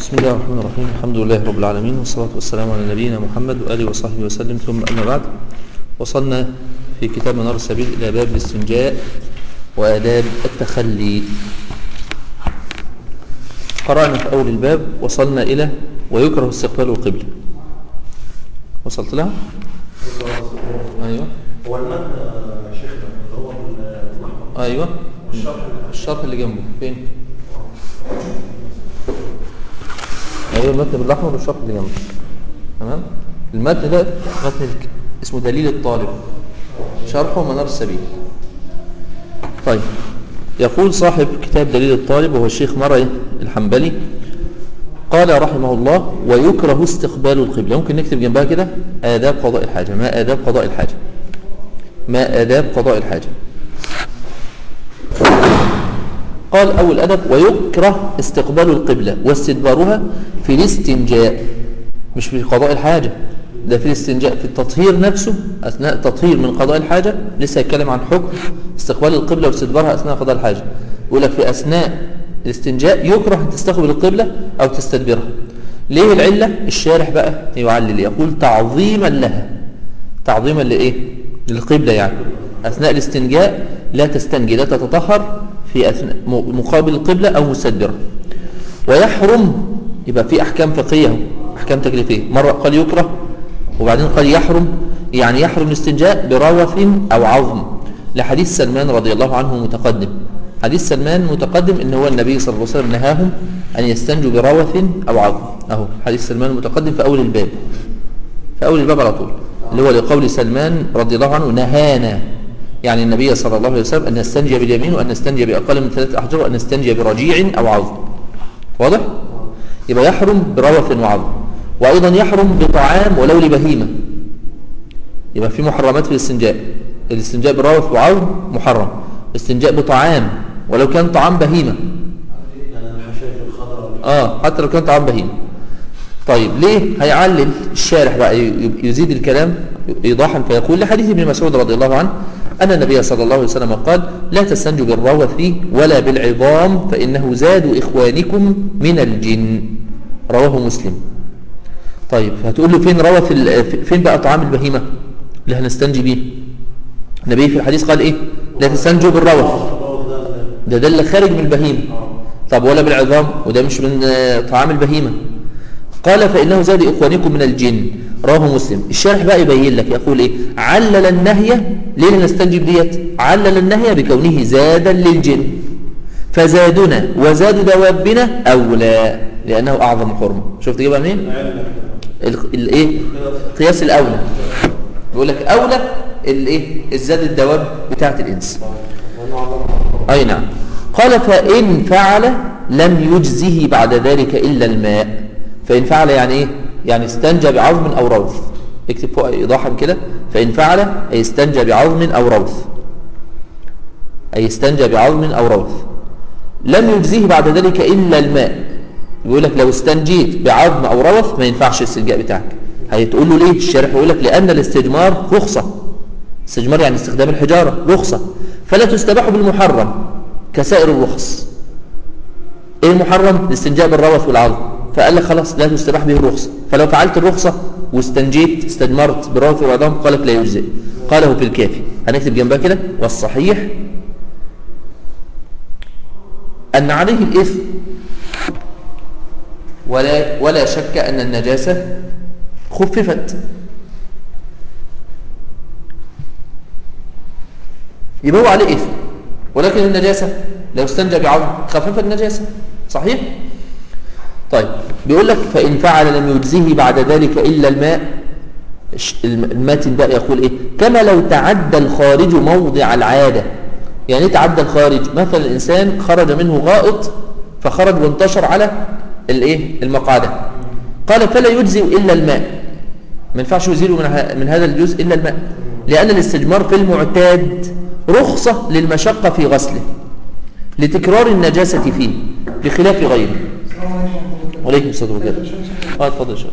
بسم الله الرحمن الرحيم الحمد لله رب العالمين والصلاة والسلام على نبينا محمد وآله وصحبه وسلم ثم أما بعد وصلنا في كتاب منار السبيل إلى باب الاستنجاء وآداب التخلي قرأنا في أول الباب وصلنا إلى ويكره استقبال القبلة وصلت لها؟ أيوة هو المد يا شيخنا اللي هو الاحمر أيوة الشرح الشرح اللي جنبه فين؟ أيوة المتن بالأحمر والشرح اللي جنبه تمام؟ المتن ده متن الك- اسمه دليل الطالب شرحه منار السبيل طيب يقول صاحب كتاب دليل الطالب وهو الشيخ مرعي الحنبلي قال رحمه الله ويكره استقبال القبلة ممكن نكتب جنبها كده آداب قضاء الحاجة ما آداب قضاء الحاجة ما آداب قضاء الحاجة قال أول أدب ويكره استقبال القبلة واستدبارها في الاستنجاء مش في قضاء الحاجة ده في الاستنجاء في التطهير نفسه أثناء التطهير من قضاء الحاجة لسه يتكلم عن حكم استقبال القبلة واستدبارها أثناء قضاء الحاجة يقول لك في أثناء الاستنجاء يكره أن تستقبل القبلة أو تستدبرها ليه العلة الشارح بقى يعلل يقول تعظيما لها تعظيما لإيه للقبلة يعني أثناء الاستنجاء لا تستنجي لا تتطهر في أثناء م- مقابل القبلة أو مستدبرة ويحرم يبقى في أحكام فقهية أهو، أحكام تكليفية مرة قال يكره وبعدين قال يحرم يعني يحرم الاستنجاء بروث أو عظم لحديث سلمان رضي الله عنه متقدم حديث سلمان متقدم ان هو النبي صلى الله عليه وسلم نهاهم أن يستنجوا بروث أو عظم أهو حديث سلمان متقدم في أول الباب في أول الباب على طول اللي هو لقول سلمان رضي الله عنه نهانا يعني النبي صلى الله عليه وسلم أن نستنجي باليمين وأن نستنجي بأقل من ثلاثة أحجار وأن نستنجي برجيع أو عظم واضح؟ يبقى يحرم بروث وعظم وأيضا يحرم بطعام ولو لبهيمة يبقى في محرمات في الاستنجاء الاستنجاء بروث وعظم محرم الاستنجاء بطعام ولو كان طعام بهيمة يعني الحشائش الخضراء اه حتى لو كان طعام بهيمة طيب ليه هيعلل الشارح بقى ي- يزيد الكلام ايضاحا فيقول لحديث ابن مسعود رضي الله عنه ان النبي صلى الله عليه وسلم قال لا تستنجوا بالروث ولا بالعظام فانه زاد اخوانكم من الجن رواه مسلم طيب هتقول له فين روث ال- فين بقى طعام البهيمه اللي هنستنجي بيه النبي في الحديث قال ايه لا تستنجوا بالروث الروث ده ده ده اللي خارج من البهيمة طب ولا بالعظام وده مش من آه، طعام البهيمة قال فإنه زاد إخوانكم من الجن رواه مسلم الشارح بقى يبين لك يقول إيه علل النهي ليه نستنجب ديت علل النهي بكونه زادا للجن فزادنا وزاد دوابنا أولى لأنه أعظم حرمة شفت جيبها منين ال- الايه قياس الأولى بيقول لك أولى الايه الزاد الدواب بتاعة الإنس أي نعم قال فإن فعل لم يجزه بعد ذلك إلا الماء فإن فعل يعني إيه؟ يعني استنجى بعظم أو روث اكتب فوق إيضاحا كده فإن فعل أي استنجى بعظم أو روث أي استنجى بعظم أو روث لم يجزه بعد ذلك إلا الماء يقول لك لو استنجيت بعظم أو روث ما ينفعش الاستنجاء بتاعك هتقول له ليه الشارح يقول لك لأن الاستجمار رخصة استجمار يعني استخدام الحجارة رخصة فلا تستباح بالمحرم كسائر الرخص ايه المحرم الاستنجاء بالروث والعظم فقال لك خلاص لا تستباح به الرخصة فلو فعلت الرخصة واستنجيت استجمرت بالروث والعظام قال لك لا يجزئ قاله في الكافي هنكتب جنبها كده والصحيح أن عليه الإثم ولا, ولا شك أن النجاسة خففت يبقى هو عليه إثم ولكن النجاسة لو استنجى بعظم خفف النجاسة صحيح؟ طيب بيقول لك فإن فعل لم يجزه بعد ذلك إلا الماء الش- الم- الماتن بقى يقول إيه كما لو تعدى الخارج موضع العادة يعني إيه تعدى الخارج مثلا الإنسان خرج منه غائط فخرج وانتشر على الإيه المقعدة قال فلا يجزئ إلا الماء ما ينفعش يزيله من, ه- من هذا الجزء إلا الماء لأن الاستجمار في المعتاد رخصة للمشقة في غسله لتكرار النجاسة فيه بخلاف غيره وعليكم السلام ورحمة الله اه اتفضل يا شباب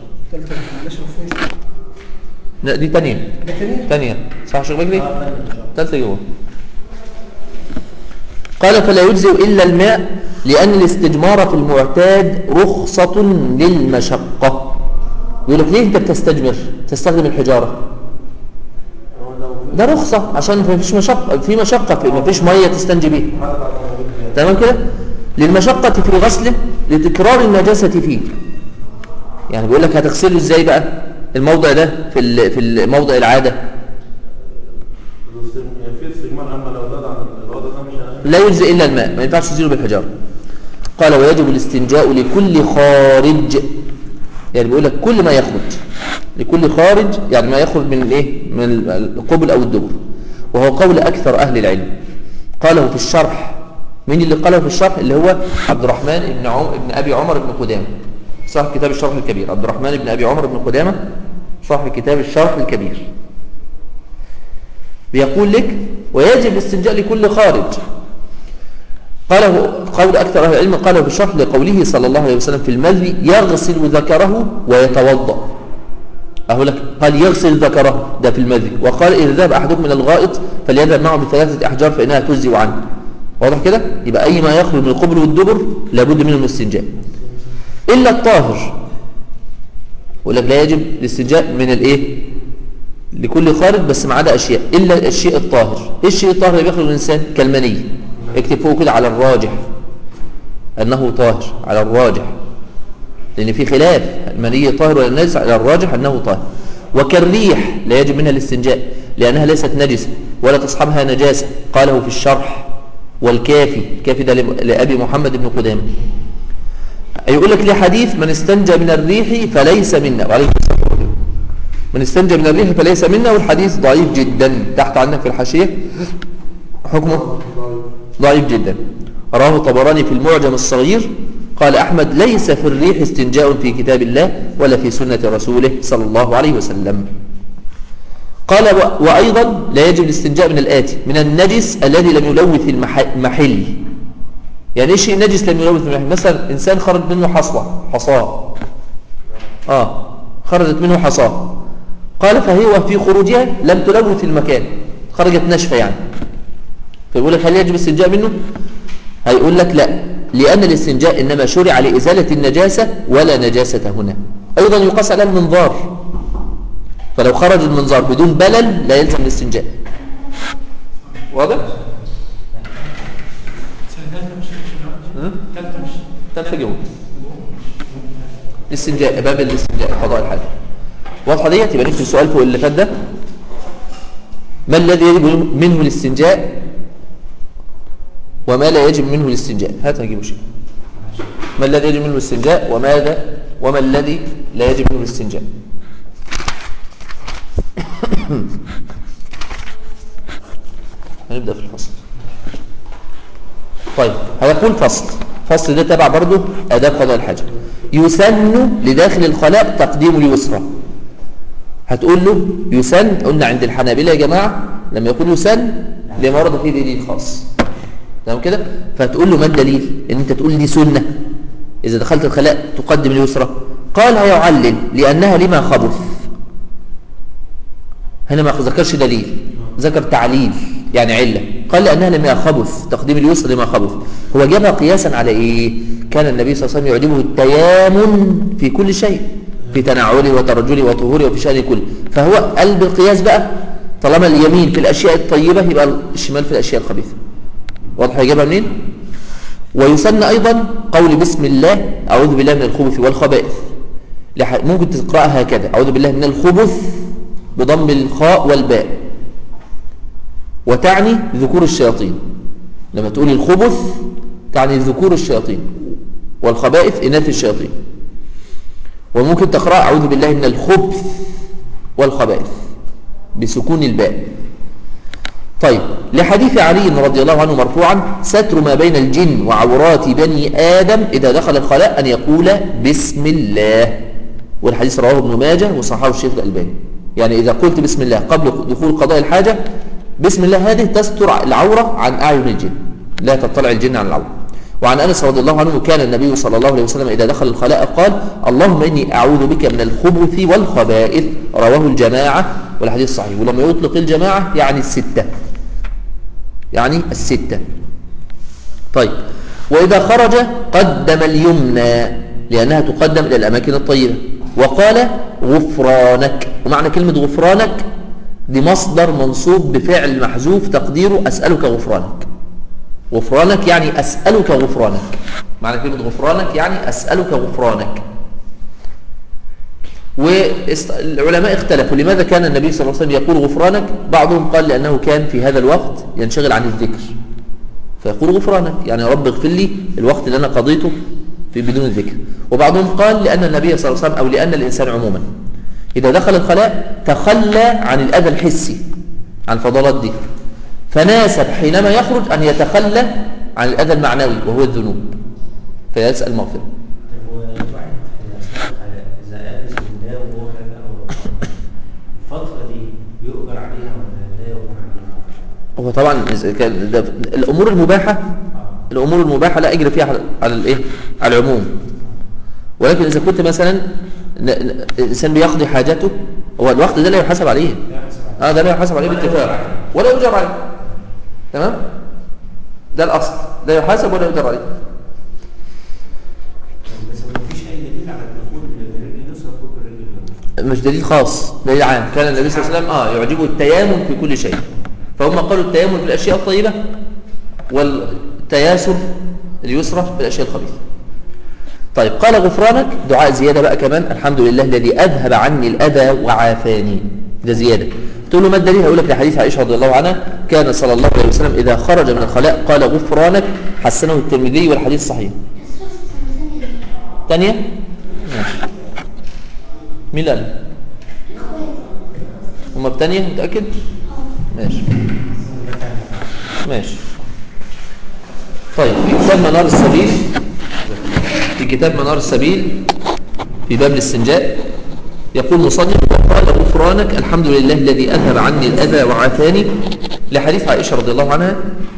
لا دي تانية تانية صح يا شيخ بكري تالتة جوه قال فلا يجزئ إلا الماء لأن الاستجمار في المعتاد رخصة للمشقة يقول لك ليه أنت بتستجمر تستخدم الحجارة هو لو في ده رخصة عشان ما فيش مشقة في مشقة في ما فيش مية تستنجي بيها حاجة بعد ما موجود فيها. تمام كده للمشقة في غسله لتكرار النجاسة فيه يعني بيقول لك هتغسله ازاي بقى الموضع ده في ال- في الموضع العادة الاستجم- في استجمار اما لو زاد عن الوضع ده مش هنعمل. لا يجزئ إلا الماء ما ينفعش تزيله بالحجارة قال ويجب الاستنجاء لكل خارج يعني بيقول لك كل ما يخرج لكل خارج يعني ما يخرج من الايه من القبل او الدبر وهو قول اكثر اهل العلم قاله في الشرح مين اللي قاله في الشرح اللي هو عبد الرحمن بن عم ابن ابي عمر بن قدامه صاحب كتاب الشرح الكبير عبد الرحمن بن ابي عمر بن قدامه صاحب كتاب الشرح الكبير بيقول لك ويجب الاستنجاء لكل خارج قاله قول أكثر أهل العلم قاله في الشرح لقوله صلى الله عليه وسلم في المذي يغسل ذكره ويتوضأ أهو لك قال يغسل ذكره ده في المذي وقال إذا ذهب أحدكم من الغائط فليذهب معه بثلاثة أحجار فإنها تجزي عنه واضح كده يبقى أي ما يخرج من القبر والدبر لابد منه من الاستنجاء إلا الطاهر يقول لك لا يجب الاستنجاء من الايه لكل خارج بس ما عدا اشياء الا الشيء الطاهر ايه الشيء الطاهر اللي بيخرج من الانسان كالمني اكتب فوق كده على الراجح انه طاهر على الراجح لان في خلاف المني طاهر ولا نجس على الراجح انه طاهر وكالريح لا يجب منها الاستنجاء لانها ليست نجسه ولا تصحبها نجاسه قاله في الشرح والكافي الكافي ده لابي محمد بن قدامه يقول لك ليه حديث من استنجى من الريح فليس منا وعليه الصلاه والسلام من استنجى من الريح فليس منا والحديث ضعيف جدا تحت عندك في الحاشيه حكمه ضعيف جدا رواه الطبراني في المعجم الصغير قال أحمد ليس في الريح استنجاء في كتاب الله ولا في سنة رسوله صلى الله عليه وسلم قال و- وأيضا لا يجب الاستنجاء من الآتي من النجس الذي لم يلوث المح- المحل يعني ايش شيء نجس لم يلوث المحل مثلا إنسان خرج منه حصوة حصاة آه خرجت منه حصاة قال فهي في خروجها لم تلوث المكان خرجت ناشفة يعني فيقول لك هل يجب الاستنجاء منه هيقول لك لا لأن الاستنجاء إنما شرع لإزالة النجاسة ولا نجاسة هنا أيضا يقاس على المنظار فلو خرج المنظار بدون بلل لا يلزم الاستنجاء واضح؟ ثالثة جمهور الاستنجاء باب الاستنجاء قضاء الحاجة واضحة ديت يبقى نكتب سؤال فوق اللي فات ده ما الذي يجب منه الاستنجاء وما لا يجب منه الاستنجاء هات نجيب شيء ما الذي يجب منه الاستنجاء وماذا وما الذي لا يجب منه الاستنجاء هنبدأ في الفصل طيب هيقول فصل فصل ده تبع برضه آداب قضاء الحاجة يسن لداخل الخلاء تقديم اليسرى هتقول له يسن قلنا عند الحنابلة يا جماعة لما يقول يسن لما ورد فيه دليل خاص تمام كده فتقول له ما الدليل ان انت تقول دي سنة اذا دخلت الخلاء تقدم اليسرى قال هيعلل لانها لما خبث هنا ما ذكرش دليل ذكر تعليل يعني علة قال لأنها لما خبث تقديم اليسر لما خبث هو جابها قياسا على إيه كان النبي صلى الله عليه وسلم يعجبه التيامن في كل شيء في تنعله وترجله وطهوره وفي شأن كله فهو قلب القياس بقى طالما اليمين في الأشياء الطيبة يبقى الشمال في الأشياء الخبيثة واضح يجيبها منين ويسن أيضا قول بسم الله أعوذ بالله من الخبث والخبائث لح- ممكن تقرأها هكذا أعوذ بالله من الخبث بضم الخاء والباء وتعني ذكور الشياطين لما تقول الخبث تعني ذكور الشياطين والخبائث إناث الشياطين وممكن تقرأ أعوذ بالله من الخبث والخبائث بسكون الباء طيب لحديث علي رضي الله عنه مرفوعا ستر ما بين الجن وعورات بني آدم إذا دخل الخلاء أن يقول بسم الله والحديث رواه ابن ماجه وصححه الشيخ الألباني يعني إذا قلت بسم الله قبل دخول قضاء الحاجة بسم الله هذه تستر العورة عن أعين الجن لا تطلع الجن عن العورة وعن أنس رضي الله عنه كان النبي صلى الله عليه وسلم إذا دخل الخلاء قال اللهم إني أعوذ بك من الخبث والخبائث رواه الجماعة والحديث صحيح ولما يطلق الجماعة يعني الستة يعني الستة طيب وإذا خرج قدم اليمنى لأنها تقدم إلى الأماكن الطيبة وقال غفرانك ومعنى كلمة غفرانك دي مصدر منصوب بفعل محذوف تقديره أسألك غفرانك غفرانك يعني أسألك غفرانك معنى كلمة غفرانك يعني أسألك غفرانك والعلماء اختلفوا لماذا كان النبي صلى الله عليه وسلم يقول غفرانك بعضهم قال لأنه كان في هذا الوقت ينشغل عن الذكر فيقول غفرانك يعني يا رب اغفر لي الوقت اللي أنا قضيته في بدون الذكر وبعضهم قال لأن النبي صلى الله عليه وسلم أو لأن الإنسان عموما إذا دخل الخلاء تخلى عن الأذى الحسي عن الفضلات دي فناسب حينما يخرج أن يتخلى عن الأذى المعنوي وهو الذنوب فيسأل مغفرة طب والواحد في أثناء الحياة إذا قال بسم الله وهو خارج أول الفترة دي يؤجر عليها ولا لا يؤجر عليها؟ هو طبعا إذا كان ده الأمور المباحة الأمور المباحة لا أجر فيها على على الإيه؟ على العموم ولكن إذا كنت مثلا ن- ن- الإنسان بيقضي حاجته هو الوقت ده لا يحاسب عليه لا حسب عليها. اه ده لا يحاسب عليه ولا باتفاق يؤجر عليه. ولا يؤجر عليه تمام ده الأصل لا يحاسب ولا يؤجر عليه بس ما فيش أي دليل على الدخول بالرجل اليسرى فوق بالرجل اليمنى مش دليل خاص دليل عام كان النبي صلى الله عليه وسلم اه يعجبه التيامن في كل شيء فهم قالوا التيامن في الاشياء الطيبه والتياسر اليسرى في الاشياء الخبيثه طيب قال غفرانك دعاء زياده بقى كمان الحمد لله الذي اذهب عني الاذى وعافاني ده زياده تقول له ما الدليل هيقول لك لحديث عائشه رضي الله عنها كان صلى الله عليه وسلم اذا خرج من الخلاء قال غفرانك حسنه الترمذي والحديث صحيح ثانيه ماشي مين اللي قال هما بتانية متأكد ماشي ماشي طيب في كتاب منار السبيل في كتاب منار السبيل في باب الاستنجاء يقول مصنف وقال غفرانك الحمد لله الذي أذهب عني الأذى وعافاني لحديث عائشة رضي الله عنها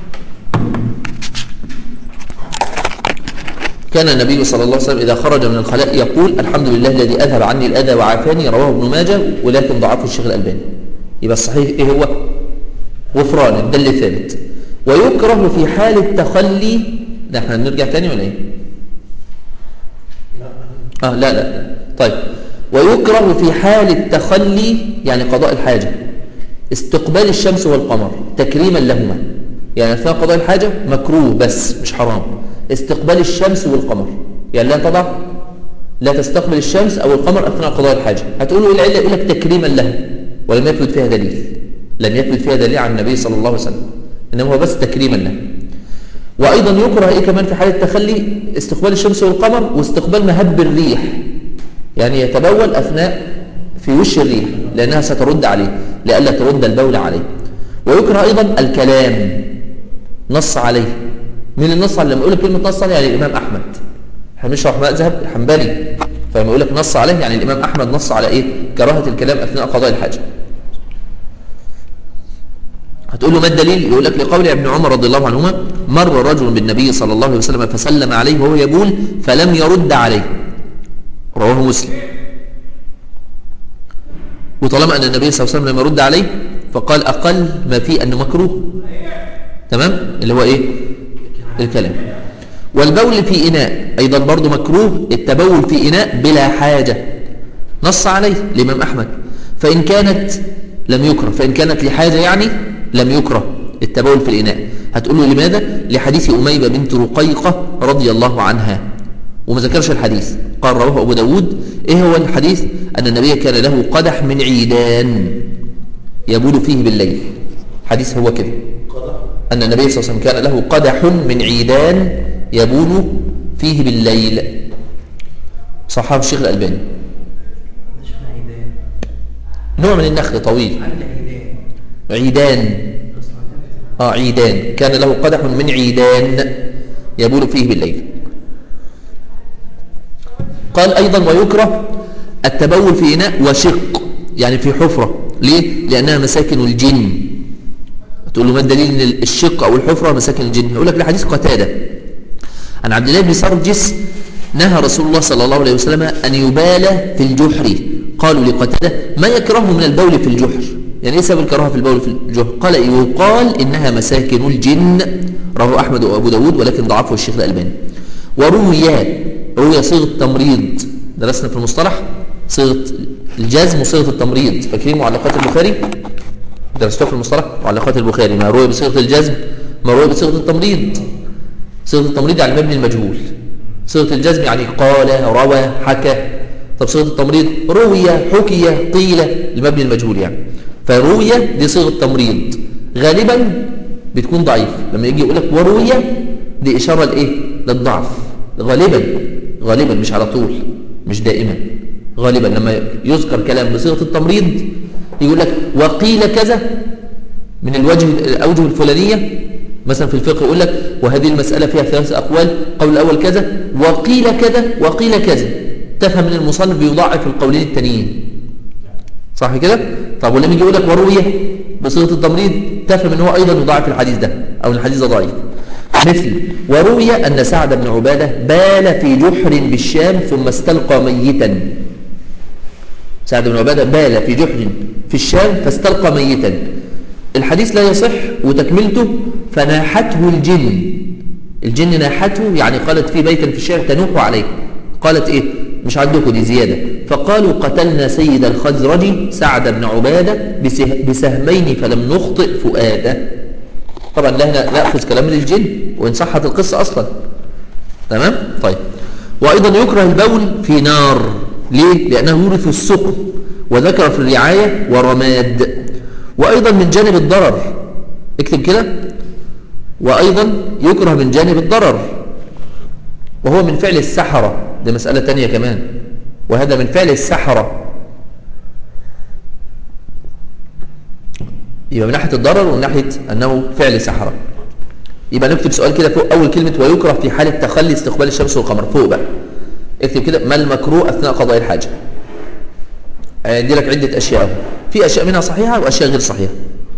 كان النبي صلى الله عليه وسلم إذا خرج من الخلاء يقول الحمد لله الذي أذهب عني الأذى وعافاني رواه ابن ماجه ولكن ضعفه الشيخ الألباني يبقى الصحيح إيه هو غفران ده اللي ثابت ويكره في حال التخلي ده احنا نرجع تاني ولا ايه اه لا لا طيب ويكره في حال التخلي يعني قضاء الحاجة استقبال الشمس والقمر تكريما لهما يعني أثناء قضاء الحاجة مكروه بس مش حرام استقبال الشمس والقمر يعني لا تضع لا تستقبل الشمس أو القمر أثناء قضاء الحاجة هتقولوا إيه العلة يقول لك تكريما لها ولم يثبت فيها دليل لم يثبت فيها دليل عن النبي صلى الله عليه وسلم إنما هو بس تكريما له وأيضا يكره إيه كمان في حالة التخلي استقبال الشمس والقمر واستقبال مهب الريح يعني يتبول أثناء في وش الريح لأنها سترد عليه لئلا ترد البول عليه ويكره أيضا الكلام نص عليه مين اللي نص عليه لما يقول لك كلمة نص عليه يعني الإمام أحمد احنا بنشرح مذهب حنبلي فلما يقول لك نص عليه يعني الإمام أحمد نص على إيه كراهة الكلام أثناء قضاء الحاجة هتقول له ما الدليل يقول لك لقول ابن عمر رضي الله عنهما مر رجل بالنبي صلى الله عليه وسلم فسلم عليه وهو يبول فلم يرد عليه رواه مسلم وطالما أن النبي صلى الله عليه وسلم لم يرد عليه فقال أقل ما فيه أنه مكروه تمام اللي هو إيه الكلام والبول في إناء أيضا برضو مكروه التبول في إناء بلا حاجة نص عليه الإمام أحمد فإن كانت لم يكره فإن كانت لحاجة يعني لم يكره التبول في الإناء هتقول له لماذا لحديث أميمة بنت رقيقة رضي الله عنها وما ذكرش الحديث قال رواه أبو داود إيه هو الحديث أن النبي كان له قدح من عيدان يبول فيه بالليل حديث هو كده قضاء أن النبي صلى الله عليه وسلم كان له قدح من عيدان يبول فيه بالليل صحاب الشيخ الألباني مش عيدان نوع من النخل طويل عندي عيدان عيدان آه عيدان كان له قدح من عيدان يبول فيه بالليل قال أيضا ويكره التبول في إناء وشق يعني في حفرة ليه؟ لأنها مساكن الجن تقول له ما الدليل ان الشق أو الحفرة مساكن الجن يقول لك لحديث قتادة عن عبد الله بن سرجس نهى رسول الله صلى الله عليه وسلم أن يبال في الجحر قالوا لقتادة ما يكره من البول في الجحر يعني ايه سبب الكراهه في البول في الجهر قال يقال انها مساكن الجن رواه احمد وابو داود ولكن ضعفه الشيخ الالباني وروي روي صيغه تمريض درسنا في المصطلح صيغه الجزم وصيغه التمريض فاكرين معلقات البخاري درستوها في المصطلح معلقات البخاري ما روي بصيغه الجزم ما روي بصيغه التمريض صيغه التمريض يعني مبني المجهول صيغه الجزم يعني قال روى حكى طب صيغه التمريض روي حكي قيل المبني المجهول يعني فروي دي صيغه تمريض غالبا بتكون ضعيف لما يجي يقول لك وروي دي اشاره لايه للضعف غالبا غالبا مش على طول مش دائما غالبا لما يذكر كلام بصيغه التمريض يقول لك وقيل كذا من الوجه الاوجه الفلانيه مثلا في الفقه يقول لك وهذه المساله فيها ثلاث اقوال قول الاول كذا وقيل كذا وقيل كذا تفهم من المصنف بيضاعف القولين التانيين صح كده طب ولما يجي يقول لك وروي بصيغه التمريض تفهم ان هو ايضا يضاعف الحديث ده او ان الحديث ده ضعيف مثل وروي ان سعد بن عباده بال في جحر بالشام ثم استلقى ميتا سعد بن عباده بال في جحر في الشام فاستلقى ميتا الحديث لا يصح وتكملته فناحته الجن الجن ناحته يعني قالت في بيتا في الشارع تنوح عليه قالت ايه مش عندكم دي زيادة فقالوا قتلنا سيد الخزرج سعد بن عبادة بسه- بسهمين فلم نخطئ فؤاده طبعا لا هنا نأخذ كلام للجن وإن صحت القصة أصلا تمام طيب وأيضا يكره البول في نار ليه لأنه يورث السقم وذكر في الرعاية ورماد وأيضا من جانب الضرر اكتب كده وأيضا يكره من جانب الضرر وهو من فعل السحرة دي مسألة تانية كمان وهذا من فعل السحرة يبقى من ناحية الضرر ومن ناحية أنه فعل سحرة يبقى نكتب سؤال كده فوق أول كلمة ويكره في حالة تخلي استقبال الشمس والقمر فوق بقى اكتب كده ما المكروه أثناء قضاء الحاجة عندي لك عدة أشياء أهو. في أشياء منها صحيحة وأشياء غير صحيحة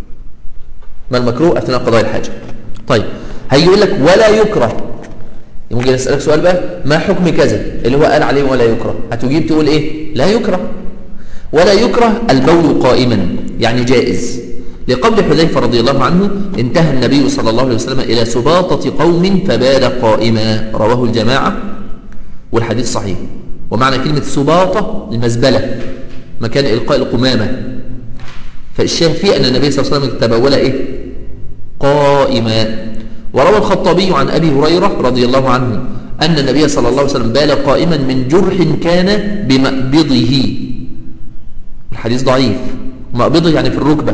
ما المكروه أثناء قضاء الحاجة طيب هيجي يقول لك ولا يكره ممكن أسألك سؤال بقى ما حكم كذا اللي هو قال عليه ولا يكره هتجيب تقول إيه لا يكره ولا يكره البول قائما يعني جائز لقول حذيفة رضي الله عنه انتهى النبي صلى الله عليه وسلم إلى سباطة قوم فبال قائما رواه الجماعة والحديث صحيح ومعنى كلمة سباطة المزبلة مكان إلقاء القمامة فالشاهد فيه أن النبي صلى الله عليه وسلم تبول إيه قائما وروى الخطابي عن أبي هريرة رضي الله عنه أن النبي صلى الله عليه وسلم بال قائما من جرح كان بمأبضه الحديث ضعيف مأبضه يعني في الركبة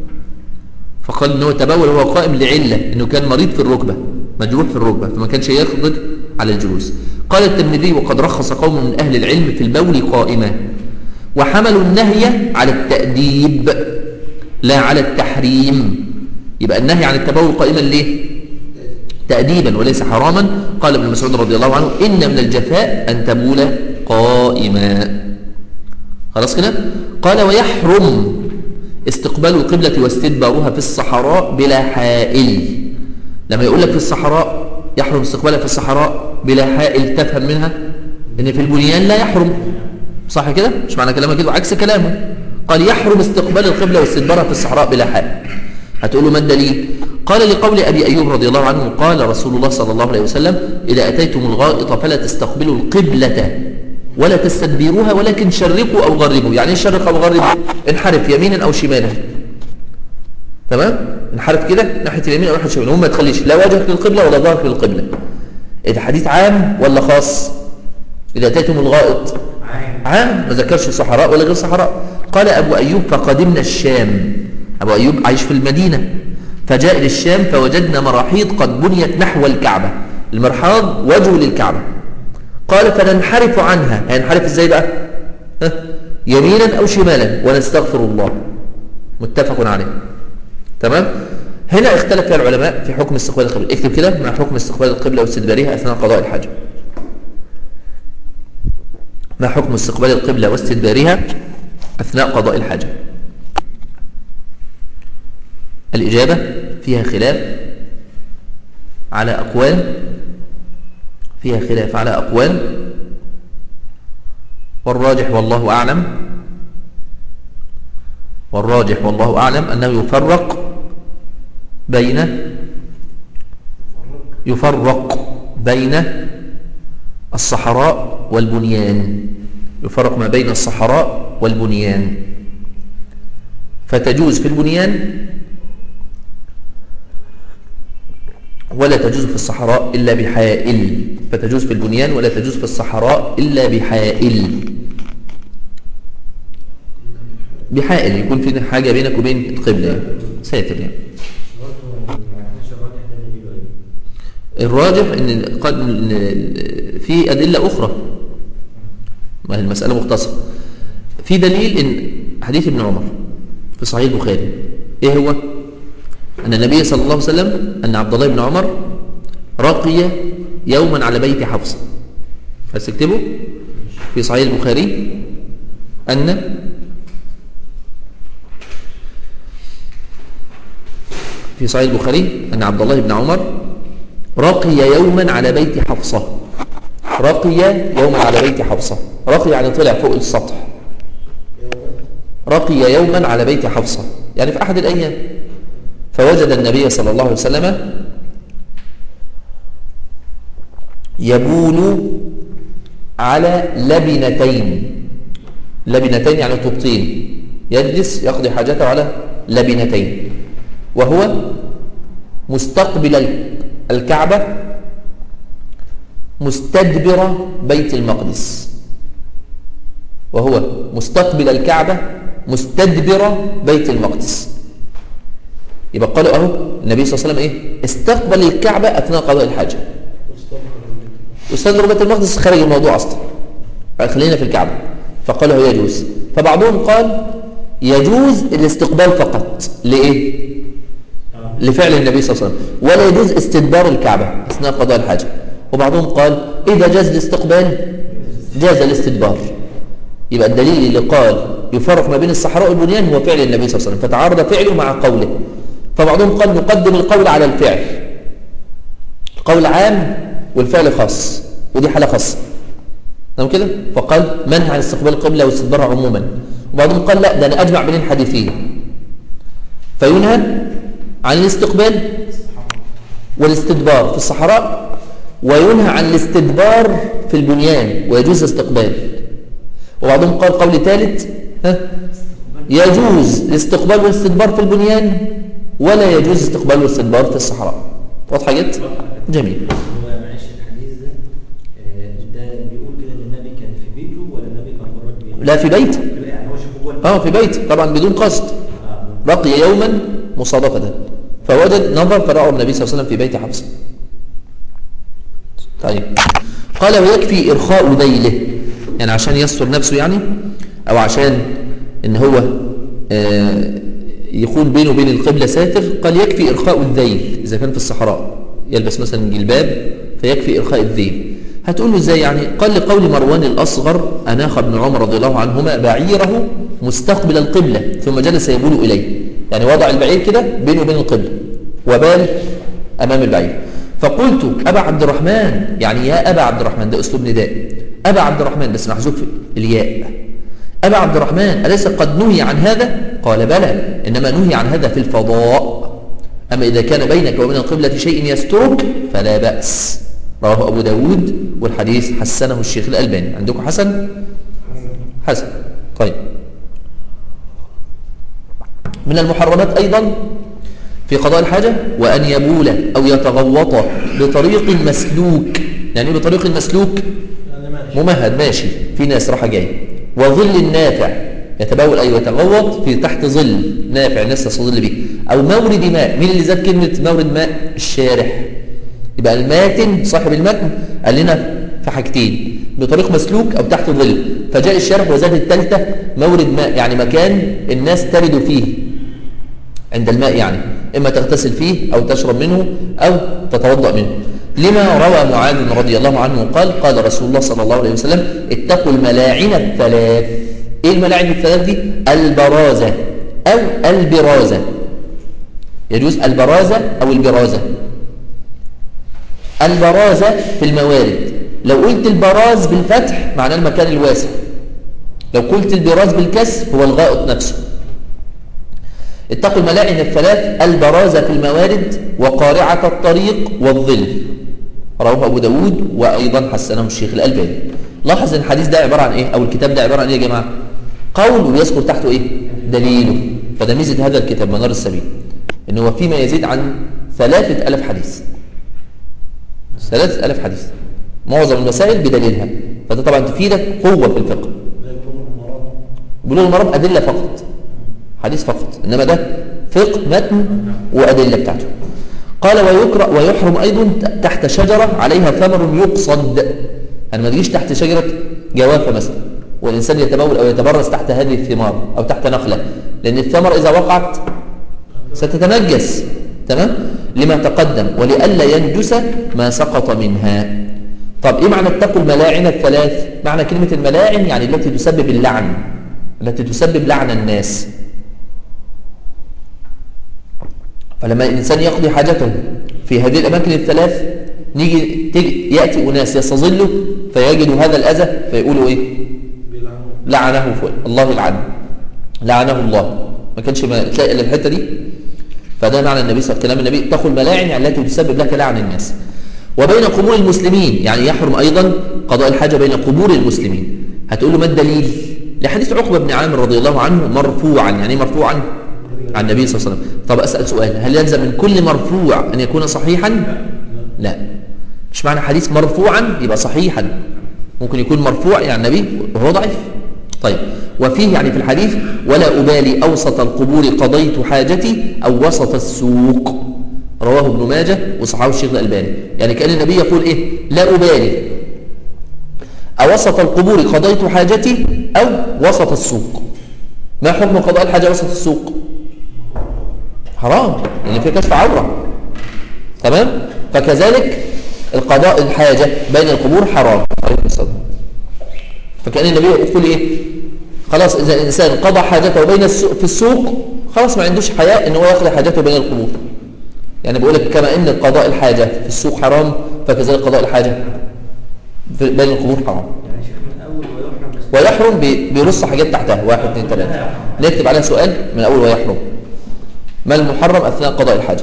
فقال أنه تبول وهو قائم لعلة أنه كان مريض في الركبة مجروح في الركبة فما كانش يقدر على الجلوس قال الترمذي وقد رخص قوم من أهل العلم في البول قائما وحملوا النهي على التأديب لا على التحريم يبقى النهي عن التبول قائما ليه تأديبا وليس حراما قال ابن مسعود رضي الله عنه إن من الجفاء أن تبول قائما خلاص كده قال ويحرم استقبال القبلة واستدبارها في الصحراء بلا حائل لما يقول لك في الصحراء يحرم استقبالها في الصحراء بلا حائل تفهم منها ان في البنيان لا يحرم صح كده مش معنى كلامه كده عكس كلامه قال يحرم استقبال القبلة واستدبارها في الصحراء بلا حائل هتقول له ما الدليل قال لقول أبي أيوب رضي الله عنه قال رسول الله صلى الله عليه وسلم إذا أتيتم الغائط فلا تستقبلوا القبلة ولا تستدبروها ولكن شرقوا أو غربوا يعني ايه شرق أو غرب انحرف يمينا أو شمالا تمام انحرف كده ناحية اليمين أو ناحية الشمال المهم ما تخليش لا وجهك للقبلة ولا ظهرك للقبلة إيه ده حديث عام ولا خاص إذا أتيتم الغائط عام عام ما ذكرش صحراء ولا غير صحراء قال أبو أيوب فقدمنا الشام أبو أيوب عايش في المدينة فجاء إلى الشام فوجدنا مراحيض قد بنيت نحو الكعبة المرحاض وجه للكعبة قال فننحرف عنها هينحرف ازاي بقى ها؟ يمينا أو شمالا ونستغفر الله متفق عليه تمام هنا اختلف فيها العلماء في حكم استقبال القبلة اكتب كده مع حكم استقبال القبلة واستدبارها أثناء قضاء الحاجة ما حكم استقبال القبلة واستدبارها أثناء قضاء الحاجة الإجابة فيها خلاف على أقوال فيها خلاف على أقوال والراجح والله أعلم والراجح والله أعلم أنه يفرق بين يفرق بين الصحراء والبنيان يفرق ما بين الصحراء والبنيان فتجوز في البنيان ولا تجوز في الصحراء إلا بحائل فتجوز في البنيان ولا تجوز في الصحراء إلا بحائل بحائل يكون في حاجة بينك وبين القبلة يعني. ساتر يعني برضه ما عرفناش الراجح ده دليله ايه؟ الراجح ان قد إن في ادله اخرى ما هي المساله مختصره في دليل ان حديث ابن عمر في صحيح البخاري ايه هو ان النبي صلى الله عليه وسلم ان عبد الله بن عمر رقي يوما على بيت حفصه بس تكتبه في صحيح البخاري ان في صحيح البخاري أن عبد الله بن عمر رقي يوما على بيت حفصة رقي يوما على بيت حفصة رقي يعني طلع فوق السطح رقي يوما على بيت حفصة يعني في أحد الأيام فوجد النبي صلى الله عليه وسلم يبول على لبنتين لبنتين يعني طوبتين يجلس يقضي حاجته على لبنتين وهو مستقبل الكعبة مستدبر بيت المقدس وهو مستقبل الكعبة مستدبر بيت المقدس يبقى قالوا اهو النبي صلى الله عليه وسلم ايه استقبل الكعبة اثناء قضاء الحاجة واستدبر بيت المقدس خارج الموضوع اصلا خلينا في الكعبة فقالوا هو يجوز فبعضهم قال يجوز الاستقبال فقط لإيه لفعل النبي صلى الله عليه وسلم ولا يجوز استدبار الكعبة أثناء قضاء الحاجة وبعضهم قال إذا جاز الاستقبال جاز الاستدبار يبقى الدليل اللي قال يفرق ما بين الصحراء والبنيان هو فعل النبي صلى الله عليه وسلم فتعارض فعله مع قوله فبعضهم قال نقدم القول على الفعل القول عام والفعل خاص ودي حالة خاصة تمام كده فقال منع عن استقبال القبلة واستدبارها عموما وبعضهم قال لا ده أنا أجمع بين الحديثين فينهى عن الاستقبال والاستدبار في الصحراء وينهى عن الاستدبار في البنيان ويجوز الاستقبال وبعضهم قال قول ثالث ها يجوز الاستقبال والاستدبار في البنيان ولا يجوز استقبال والاستدبار في الصحراء واضحه جت جميل هو معلش الحديث ده آه، ده بيقول كده ان النبي كان في بيته ولا النبي كان بره البيت؟ لا في بيت يعني هو شافه جوه البيت. اه في بيت طبعا بدون قصد اه بقي يوما مصادفة فوجد نظر فرأى النبي صلى الله عليه وسلم في بيت حفصة طيب قال ويكفي إرخاء ذيله يعني عشان يستر نفسه يعني أو عشان إن هو آه، يكون بينه وبين القبلة ساتر قال يكفي إرخاء الذيل إذا كان في الصحراء يلبس مثلا جلباب فيكفي إرخاء الذيل هتقول له ازاي يعني قال لقول مروان الأصغر أناخ ابن عمر رضي الله عنهما بعيره مستقبل القبلة ثم جلس يبول إليه يعني وضع البعير كده بينه وبين القبلة وبال أمام البعير فقلت أبا عبد الرحمن يعني يا أبا عبد الرحمن ده أسلوب نداء أبا عبد الرحمن بس محذوف الياء أبا عبد الرحمن أليس قد نهي عن هذا؟ قال بلى إنما نهي عن هذا في الفضاء أما إذا كان بينك وبين القبلة شيء يسترك فلا بأس رواه أبو داود والحديث حسنه الشيخ الألباني عندكم حسن؟ حسن طيب من المحرمات أيضا في قضاء الحاجة وأن يبول أو يتغوط بطريق مسلوك يعني إيه بطريق مسلوك ممهد ماشي في ناس راحة جاي وظل نافع يتبول أي يتغوط في تحت ظل نافع الناس تستظل به أو مورد ماء مين اللي زاد كلمة مورد ماء الشارح يبقى الماتن صاحب المتن قال لنا في حاجتين بطريق مسلوك أو تحت ظل فجاء الشارح وزاد الثالثة مورد ماء يعني مكان الناس ترد فيه عند الماء يعني إما تغتسل فيه أو تشرب منه أو تتوضأ منه لما روى معاذ رضي الله عنه قال قال رسول الله صلى الله عليه وسلم اتقوا الملاعن الثلاث ايه الملاعن الثلاث دي البرازة او البرازة يجوز البرازة او البرازة البرازة في الموارد لو قلت البراز بالفتح معناه المكان الواسع لو قلت البراز بالكسر هو الغائط نفسه اتقوا الملاعن الثلاث البراز في الموارد وقارعة الطريق والظل رواه أبو داود وأيضا حسنه الشيخ الألباني لاحظ ان الحديث ده عبارة عن ايه او الكتاب ده عبارة عن ايه يا جماعة قول ويذكر تحته ايه دليله فده ميزة هذا الكتاب منار السبيل ان هو فيما يزيد عن ثلاثة ألف حديث ثلاثة ألف حديث معظم المسائل بدليلها فده طبعا تفيدك قوة في الفقه بلوغ المرام أدلة فقط حديث فقط إنما ده فقه متن وأدلة بتاعته قال ويكره ويحرم أيضا تحت شجرة عليها ثمر يقصد يعني ما تجيش تحت شجرة جوافة مثلا والإنسان يتبول أو يتبرز تحت هذه الثمار أو تحت نخلة لأن الثمر إذا وقعت ستتنجس تمام لما تقدم ولئلا ينجس ما سقط منها طب إيه معنى اتقوا الملاعن الثلاث معنى كلمة الملاعن يعني التي تسبب اللعن التي تسبب لعن الناس فلما الإنسان يقضي حاجته في هذه الأماكن الثلاث نيجي تيجي يأتي أناس يستظلوا فيجدوا هذا الأذى فيقولوا إيه لعنه فلان الله يلعنه لعنه الله ما كانش ما تلاقي الا الحته دي فده معنى النبي صلى الله عليه وسلم النبي اتقوا الملاعن يعني التي تسبب لك لعن الناس وبين قبور المسلمين يعني يحرم ايضا قضاء الحاجه بين قبور المسلمين هتقول له ما الدليل لحديث عقبه بن عامر رضي الله عنه مرفوعا يعني إيه مرفوعا عن النبي صلى الله عليه وسلم طب اسال سؤال هل يلزم من كل مرفوع ان يكون صحيحا لا مش معنى حديث مرفوعا يبقى صحيحا ممكن يكون مرفوع يعني النبي وهو ضعيف طيب وفيه يعني في الحديث ولا أبالي أوسط القبور قضيت حاجتي أو وسط السوق رواه ابن ماجه وصحابه الشيخ الألباني يعني كأن النبي يقول إيه لا أبالي أوسط القبور قضيت حاجتي أو وسط السوق ما حكم قضاء الحاجة وسط السوق حرام لأن في كشف عورة تمام فكذلك القضاء الحاجة بين القبور حرام عليكم السلام فكأن النبي يقول إيه خلاص إذا الإنسان قضى حاجته بين السوق في السوق خلاص ما عندوش حياء إن هو يقضي حاجته بين القبور يعني بيقول لك كما إن قضاء الحاجة في السوق حرام فكذلك قضاء الحاجة في بين القبور حرام يعني شيخ من اول ويحرم بس ويحرم بي- بيرص حاجات تحتها واحد اثنين ثلاثة نكتب عليها سؤال من أول ويحرم ما المحرم أثناء قضاء الحاجة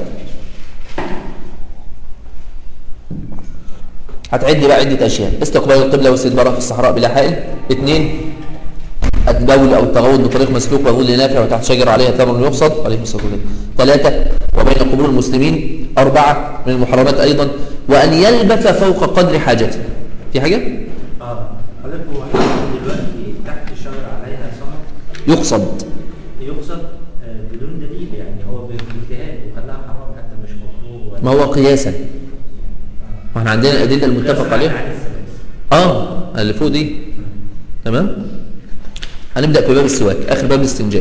هتعد بقى عدة أشياء استقبال القبلة واستدبارها في الصحراء بلا حائل اثنين البول أو التغوط بطريق مسلوك وظل نافع وتحت شجر عليها ثمر يقصد عليه الصلاة والسلام ثلاثة وبين قبور المسلمين أربعة من المحرمات أيضا وأن يلبث فوق قدر حاجته في حاجة؟ اه حضرتك هو حضرتك دلوقتي تحت الشجره عليها ثمر يقصد يقصد آه، بدون دليل يعني هو باجتهاد وخلاها حرام حتى مش مكروه ولا ما هو قياسا ما احنا عندنا الأدلة المتفق عليها على السبب. اه اللي فوق دي تمام هنبدأ في باب السواك آخر باب الاستنجاء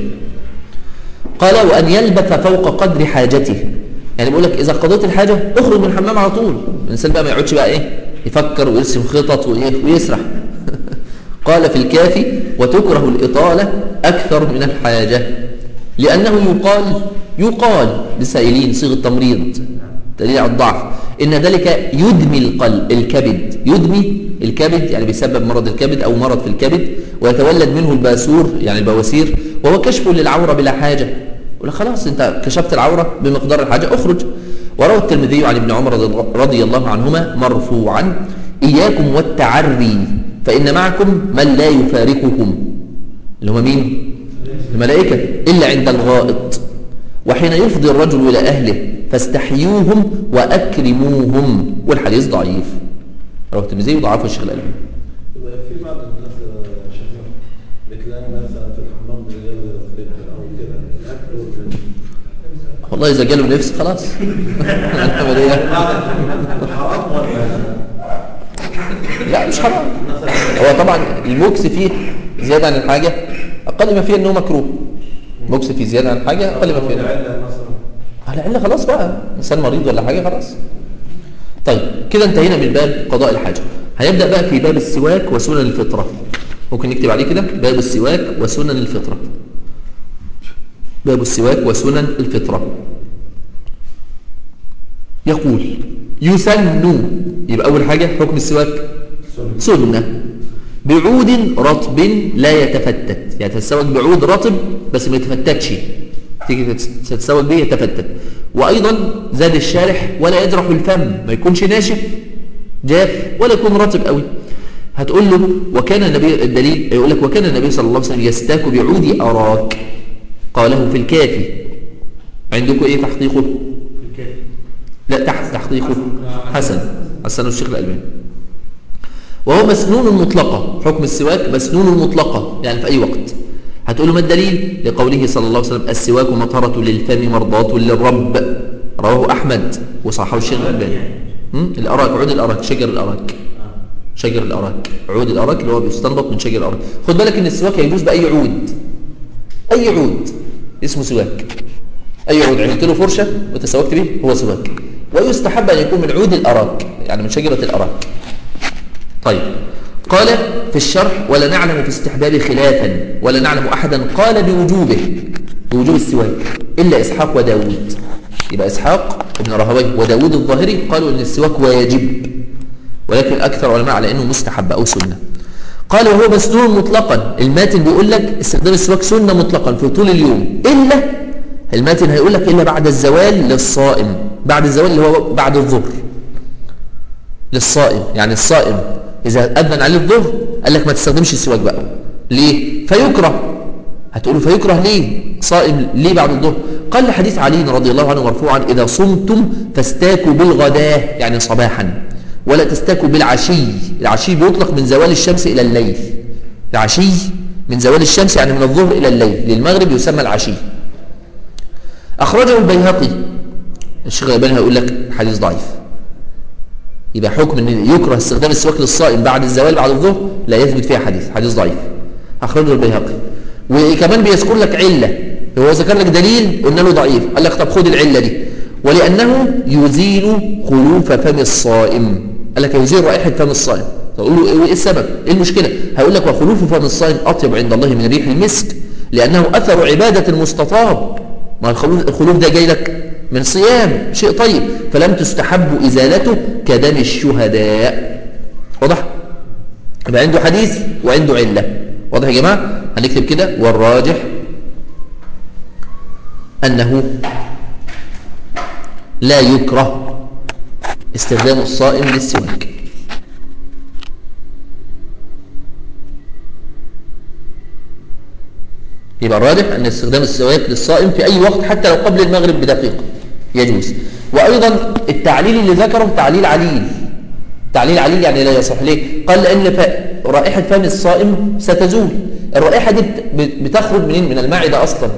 قال وأن يلبث فوق قدر حاجته يعني بيقول لك إذا قضيت الحاجة اخرج من الحمام على طول الإنسان بقى ما يقعدش بقى إيه يفكر ويرسم خطط وإيه ويسرح قال في الكافي وتكره الإطالة أكثر من الحاجة لأنه يقال يقال للسائلين صيغة تمريض دليل على الضعف إن ذلك يدمي القلب الكبد يدمي الكبد يعني بيسبب مرض الكبد أو مرض في الكبد ويتولد منه الباسور يعني البواسير وهو كشف للعورة بلا حاجة يقول لك خلاص انت كشفت العورة بمقدار الحاجة اخرج وروى الترمذي عن ابن عمر رضي- رضي الله عنهما مرفوعا إياكم والتعري فإن معكم من لا يفارقكم اللي هم مين الملائكة إلا عند الغائط وحين يفضي الرجل إلى أهله فاستحيوهم وأكرموهم والحديث ضعيف رواه الترمذي وضعفه الشيخ الألباني يبقى في بعض الناس يا شيخنا بتلاقي مثلا في الحمام رجال كليب او كده الاكل والدرينك. والله إذا جاله نفس خلاص نعمل إيه؟ حرام ولا لا مش حرام مثلا هو طبعا المكس فيه زيادة عن الحاجة أقل ما فيه أنه مكروه مكس فيه زيادة عن الحاجة أقل ما فيه أنه العله مثلا على العلة خلاص بقى إنسان مريض ولا حاجة خلاص طيب كده انتهينا من باب قضاء الحاجة هنبدأ بقى في باب السواك وسنن الفطرة ممكن نكتب عليه كده باب السواك وسنن الفطرة باب السواك وسنن الفطرة يقول يسن يبقى أول حاجة حكم السواك سنة بعود رطب لا يتفتت يعني تتسوق بعود رطب بس ما يتفتتش تيجي تتسوق به يتفتت وأيضا زاد الشارح ولا يجرح الفم ما يكونش ناشف جاف ولا يكون رطب قوي هتقول له وكان النبي الدليل يقول لك وكان النبي صلى الله عليه وسلم يستاك بعود أراك قاله في الكافي عندكم ايه تحقيقه الكافي لا تحت تحقيقه حسن حسن الشيخ الألباني وهو مسنون مطلقة حكم السواك مسنون مطلقة يعني في أي وقت هتقول له ما الدليل لقوله صلى الله عليه وسلم السواك مطهرة للفم مرضاة للرب رواه أحمد وصححه الشيخ الألباني هم؟ الأراك عود الأراك شجر الأراك شجر الأراك عود الأراك اللي هو بيستنبط من شجر الأراك خد بالك إن السواك يجوز بأي عود أي عود اسمه سواك أي عود عملت له فرشة وتسوكت به هو سواك ويستحب أن يكون من عود الأراك يعني من شجرة الأراك طيب قال في الشرح ولا نعلم في استحباب خلافا ولا نعلم أحدا قال بوجوبه بوجوب السواك إلا إسحاق وداود يبقى إسحاق ابن راهويه وداود الظاهري قالوا إن السواك واجب ولكن أكثر علماء على أنه مستحب أو سنة قال وهو مسنون مطلقا الماتن بيقول لك استخدام السواك سنة مطلقا في طول اليوم إلا الماتن هيقول لك إلا بعد الزوال للصائم بعد الزوال اللي هو بعد الظهر للصائم يعني الصائم إذا أذن عليه الظهر قال لك ما تستخدمش السواك بقى ليه؟ فيكره هتقولوا فيكره ليه؟ صائم ليه بعد الظهر؟ قال لحديث علي رضي الله عنه مرفوعا إذا صمتم فاستاكوا بالغداة يعني صباحا ولا تستاكوا بالعشي العشي بيطلق من زوال الشمس إلى الليل العشي من زوال الشمس يعني من الظهر إلى الليل للمغرب يسمى العشي أخرجه البيهقي الشيخ الألباني هيقول لك حديث ضعيف يبقى حكم ان يكره استخدام السواك للصائم بعد الزوال بعد الظهر لا يثبت فيها حديث حديث ضعيف اخرجه البيهقي وكمان بيذكر لك عله هو ذكر لك دليل قلنا له ضعيف قال لك طب خد العله دي ولانه يزيل خلوف فم الصائم قال لك يزيل رائحه فم الصائم تقول له ايه السبب ايه المشكله هيقول لك وخلوف فم الصائم اطيب عند الله من ريح المسك لانه اثر عباده المستطاب ما الخلوف الخلوف ده جاي لك من صيام شيء طيب فلم تستحب إزالته كدم الشهداء واضح؟ يبقى عنده حديث وعنده علة واضح يا جماعة؟ هنكتب كده والراجح أنه لا يكره استخدام الصائم للسواك يبقى الراجح أن استخدام السواك للصائم في أي وقت حتى لو قبل المغرب بدقيقة يجوز وأيضا التعليل اللي ذكره تعليل عليل تعليل عليل يعني لا يصح ليه قال لأن ف... رائحة فم الصائم ستزول الرائحة دي بتخرج منين من المعدة أصلا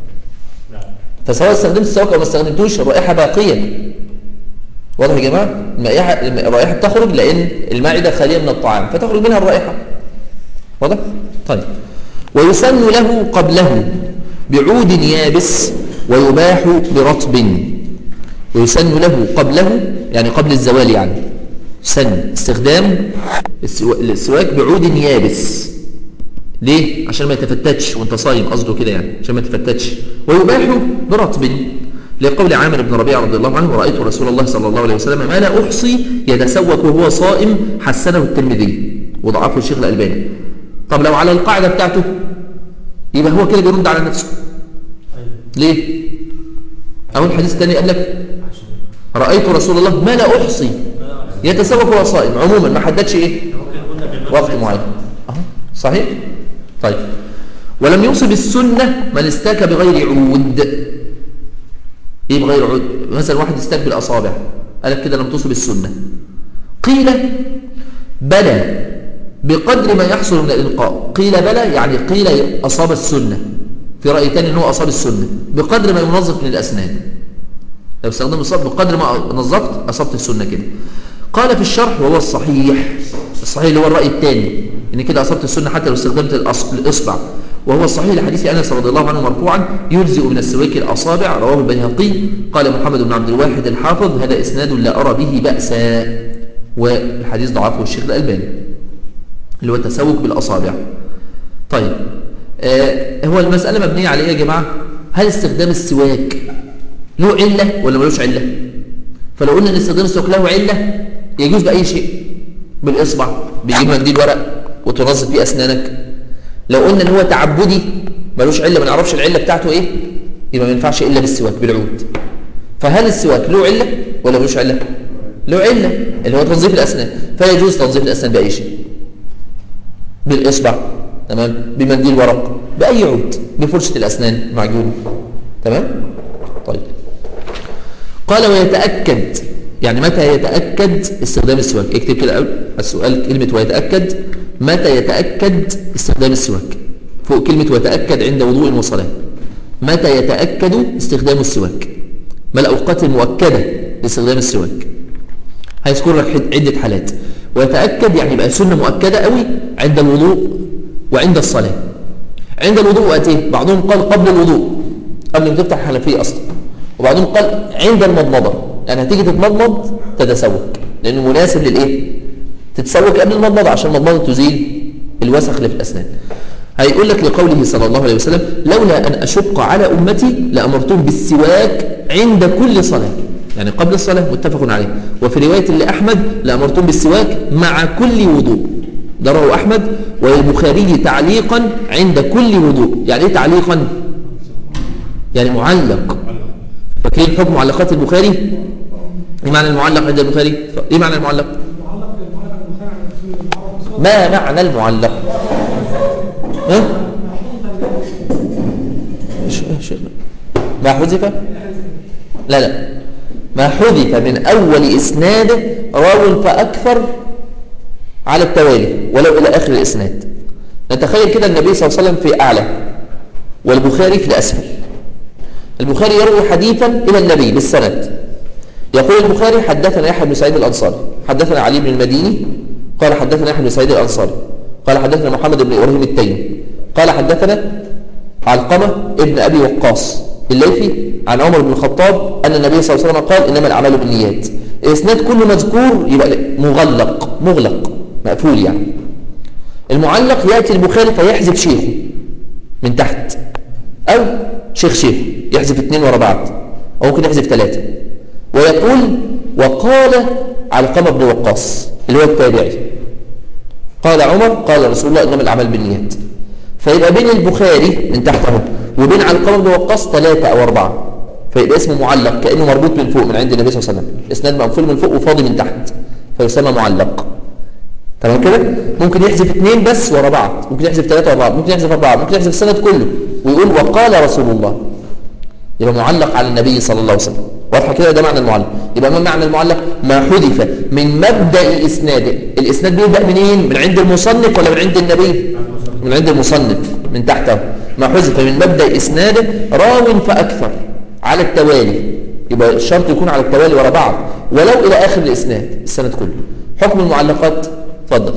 فسواء استخدمت السواك أو ما استخدمتوش الرائحة باقية واضح يا جماعة الرائحة بتخرج لأن المعدة خالية من الطعام فتخرج منها الرائحة واضح طيب ويسن له قبله بعود يابس ويباح برطب ويسن له قبله يعني قبل الزوال يعني سن استخدام السواك بعود يابس ليه؟ عشان ما يتفتتش وانت صايم قصده كده يعني عشان ما يتفتتش ويباح برطب لقول عامر بن ربيعه رضي الله عنه رأيت رسول الله صلى الله عليه وسلم ما لا أحصي يتسوك وهو صائم حسنه الترمذي وضعفه الشيخ الألباني طب لو على القاعدة بتاعته يبقى هو كده بيرد على نفسه ليه أول حديث تاني قال لك رأيت رسول الله ما لا أحصي يتسوق وهو صائم عموما ما حددش إيه وقت معين أهو صحيح طيب ولم يوصف السنة من استاك بغير عود إيه بغير عود مثلا واحد استاك بالأصابع قال لك كده لم توصف السنة قيل بلى بقدر ما يحصل من الإلقاء قيل بلى يعني قيل أصاب السنة في رأي تاني أنه أصاب السنة بقدر ما ينظف من الأسنان لو استخدم الصبر بقدر ما نظفت أصبت السنة كده قال في الشرح وهو الصحيح الصحيح اللي هو الرأي الثاني إن كده أصبت السنة حتى لو استخدمت الإصبع وهو الصحيح لحديث أنس رضي الله عنه مرفوعا يجزئ من السواك الأصابع رواه البيهقي قال محمد بن عبد الواحد الحافظ هذا إسناد لا أرى به بأسا والحديث ضعفه الشيخ الألباني اللي هو التسوق بالأصابع طيب آه هو المسألة مبنية على إيه يا جماعة هل استخدام السواك له علة ولا ملوش علة فلو قلنا ان استخدام السواك له علة يجوز بأي شيء بالإصبع بيجيب منديل ورق وتنظف بيه أسنانك لو قلنا ان هو تعبدي ملوش علة ما نعرفش العلة بتاعته ايه يبقى ما ينفعش الا بالسواك بالعود فهل السواك له عله ولا ملوش عله له عله اللي هو تنظيف الاسنان فيجوز تنظيف الاسنان باي شيء بالاصبع تمام بمنديل ورق باي عود بفرشه الاسنان معجون تمام طيب قال ويتاكد يعني متى يتاكد استخدام السواك اكتب كده قبل السؤال كلمه ويتاكد متى يتاكد استخدام السواك فوق كلمه ويتاكد عند وضوء وصلاه متى يتاكد استخدام السواك ما الاوقات المؤكده لاستخدام السواك هيذكر لك حد- عده حالات ويتاكد يعني يبقى سنه مؤكده قوي عند الوضوء وعند الصلاه عند الوضوء وقت ايه بعضهم قال قبل الوضوء قبل ما تفتح الحنفيه اصلا وبعضهم قال عند المضمضه يعني هتيجي تتمضمض تتسوك لانه مناسب للايه تتسوك قبل المضمضه عشان المضمضه تزيل الوسخ اللي في الاسنان هيقول لك لقوله صلى الله عليه وسلم لولا ان اشق على امتي لامرتهم بالسواك عند كل صلاه يعني قبل الصلاه متفق عليه وفي روايه لاحمد لامرتهم بالسواك مع كل وضوء ده رواه احمد والبخاري تعليقا عند كل وضوء يعني ايه تعليقا يعني معلق فاكرين حكم معلقات البخاري ايه معنى المعلق عند البخاري ايه معنى المعلق ما معنى المعلق ها إيش- إيش- ما حذف لا لا ما حذف من اول اسناده راو فاكثر على التوالي ولو الى اخر الاسناد نتخيل كده النبي صلى الله عليه وسلم في اعلى والبخاري في الاسفل البخاري يروي حديثا الى النبي بالسند يقول البخاري حدثنا يحيى بن سعيد الانصاري حدثنا علي بن المديني قال حدثنا يحيى بن سعيد الانصاري قال حدثنا محمد بن ابراهيم التيمي قال حدثنا علقمه ابن ابي وقاص الليثي عن عمر بن الخطاب ان النبي صلى الله عليه وسلم قال انما الاعمال بالنيات الاسناد كله مذكور يبقى مغلق مغلق مقفول يعني المعلق ياتي البخاري فيحذف شيخه من تحت او شيخ شيخ يحذف اثنين ورا بعض او ممكن يحذف ثلاثه ويقول وقال علقمه بن وقاص اللي هو التابعي قال عمر قال رسول الله انما الاعمال بالنيات فيبقى بين البخاري من تحت اهو وبين علقمه بن وقاص ثلاثه او اربعه فيبقى اسمه معلق كانه مربوط من فوق من عند النبي صلى الله عليه وسلم اسناد مقفول من فوق وفاضي من تحت فيسمى معلق تمام كده ممكن يحذف اثنين بس ورا بعض ممكن يحذف ثلاثه ورا بعض ممكن يحذف اربعه ممكن يحذف السند كله ويقول وقال رسول الله يبقى معلق على النبي صلى الله عليه وسلم واضحه كده ده معنى المعلق يبقى ما معنى المعلق ما حذف من مبدا اسناده الاسناد بيبدا منين من عند المصنف ولا من عند النبي من عند المصنف من تحته ما حذف من مبدا اسناده راو فاكثر على التوالي يبقى الشرط يكون على التوالي ورا بعض ولو الى اخر الاسناد السند كله حكم المعلقات اتفضل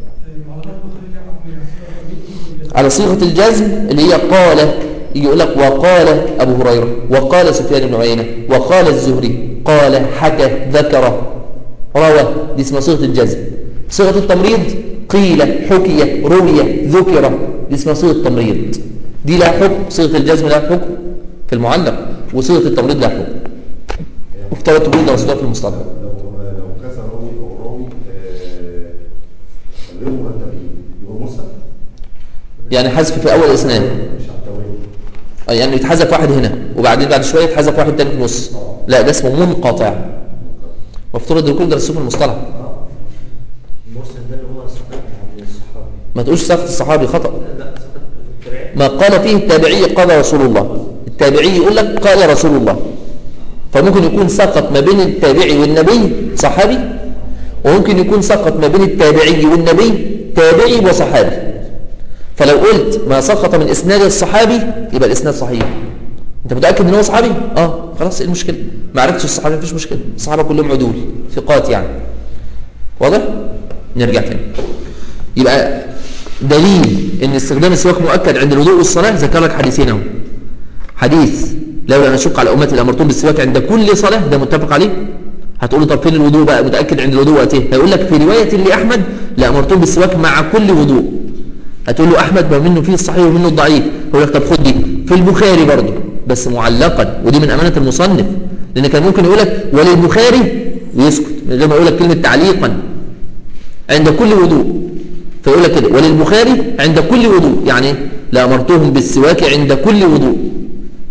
على صيغه الجزم اللي هي قال يقول لك وقال ابو هريره وقال سفيان بن عيينه وقال الزهري قال حكى ذكر روى دي اسمها صيغه الجزم صيغه التمريض قيل حكي روي ذكر دي اسمها صيغه التمريض دي لها حكم صيغه الجزم لها حكم في المعلق وصيغه التمريض لها حكم وافترض تقول ده في المصطلح لو لو كذا راوي او راوي آه، غير مرتبين يبقى مرسل يعني حذف في اول اسناد مش على التوالي آه، يعني يتحذف واحد هنا وبعدين بعد شويه يتحذف واحد تاني في النص لا ده اسمه منقطع وافترض الكل درسوه في المصطلح المرسل ده اللي هو سقط عن الصحابي ما تقولش سقط الصحابي خطأ لا لا سقط التابعي ما قال فيه التابعي قال رسول الله التابعي يقول لك قال رسول الله فممكن يكون سقط ما بين التابعي والنبي صحابي وممكن يكون سقط ما بين التابعي والنبي تابعي وصحابي فلو قلت ما سقط من اسناد الصحابي يبقى الاسناد صحيح انت متاكد ان هو صحابي اه خلاص ايه المشكله ما عرفتش الصحابي مفيش مشكله الصحابه كلهم عدول ثقات يعني واضح نرجع تاني يبقى دليل ان استخدام السواك مؤكد عند الوضوء والصلاه ذكر لك حديثين اهو حديث لولا ان اشق على امتي لامرتهم بالسواك عند كل صلاه ده متفق عليه هتقول له طب فين الوضوء بقى متاكد عند الوضوء وقت ايه هيقول لك في روايه لاحمد لامرتهم بالسواك مع كل وضوء هتقول له احمد ما منه فيه الصحيح ومنه الضعيف يقول لك طب خد دي في البخاري برضه بس معلقا ودي من امانه المصنف لان كان ممكن يقول لك وللبخاري ويسكت من غير ما يقول لك كلمه تعليقا عند كل وضوء فيقول لك كده وللبخاري عند كل وضوء يعني لامرتهم بالسواك عند كل وضوء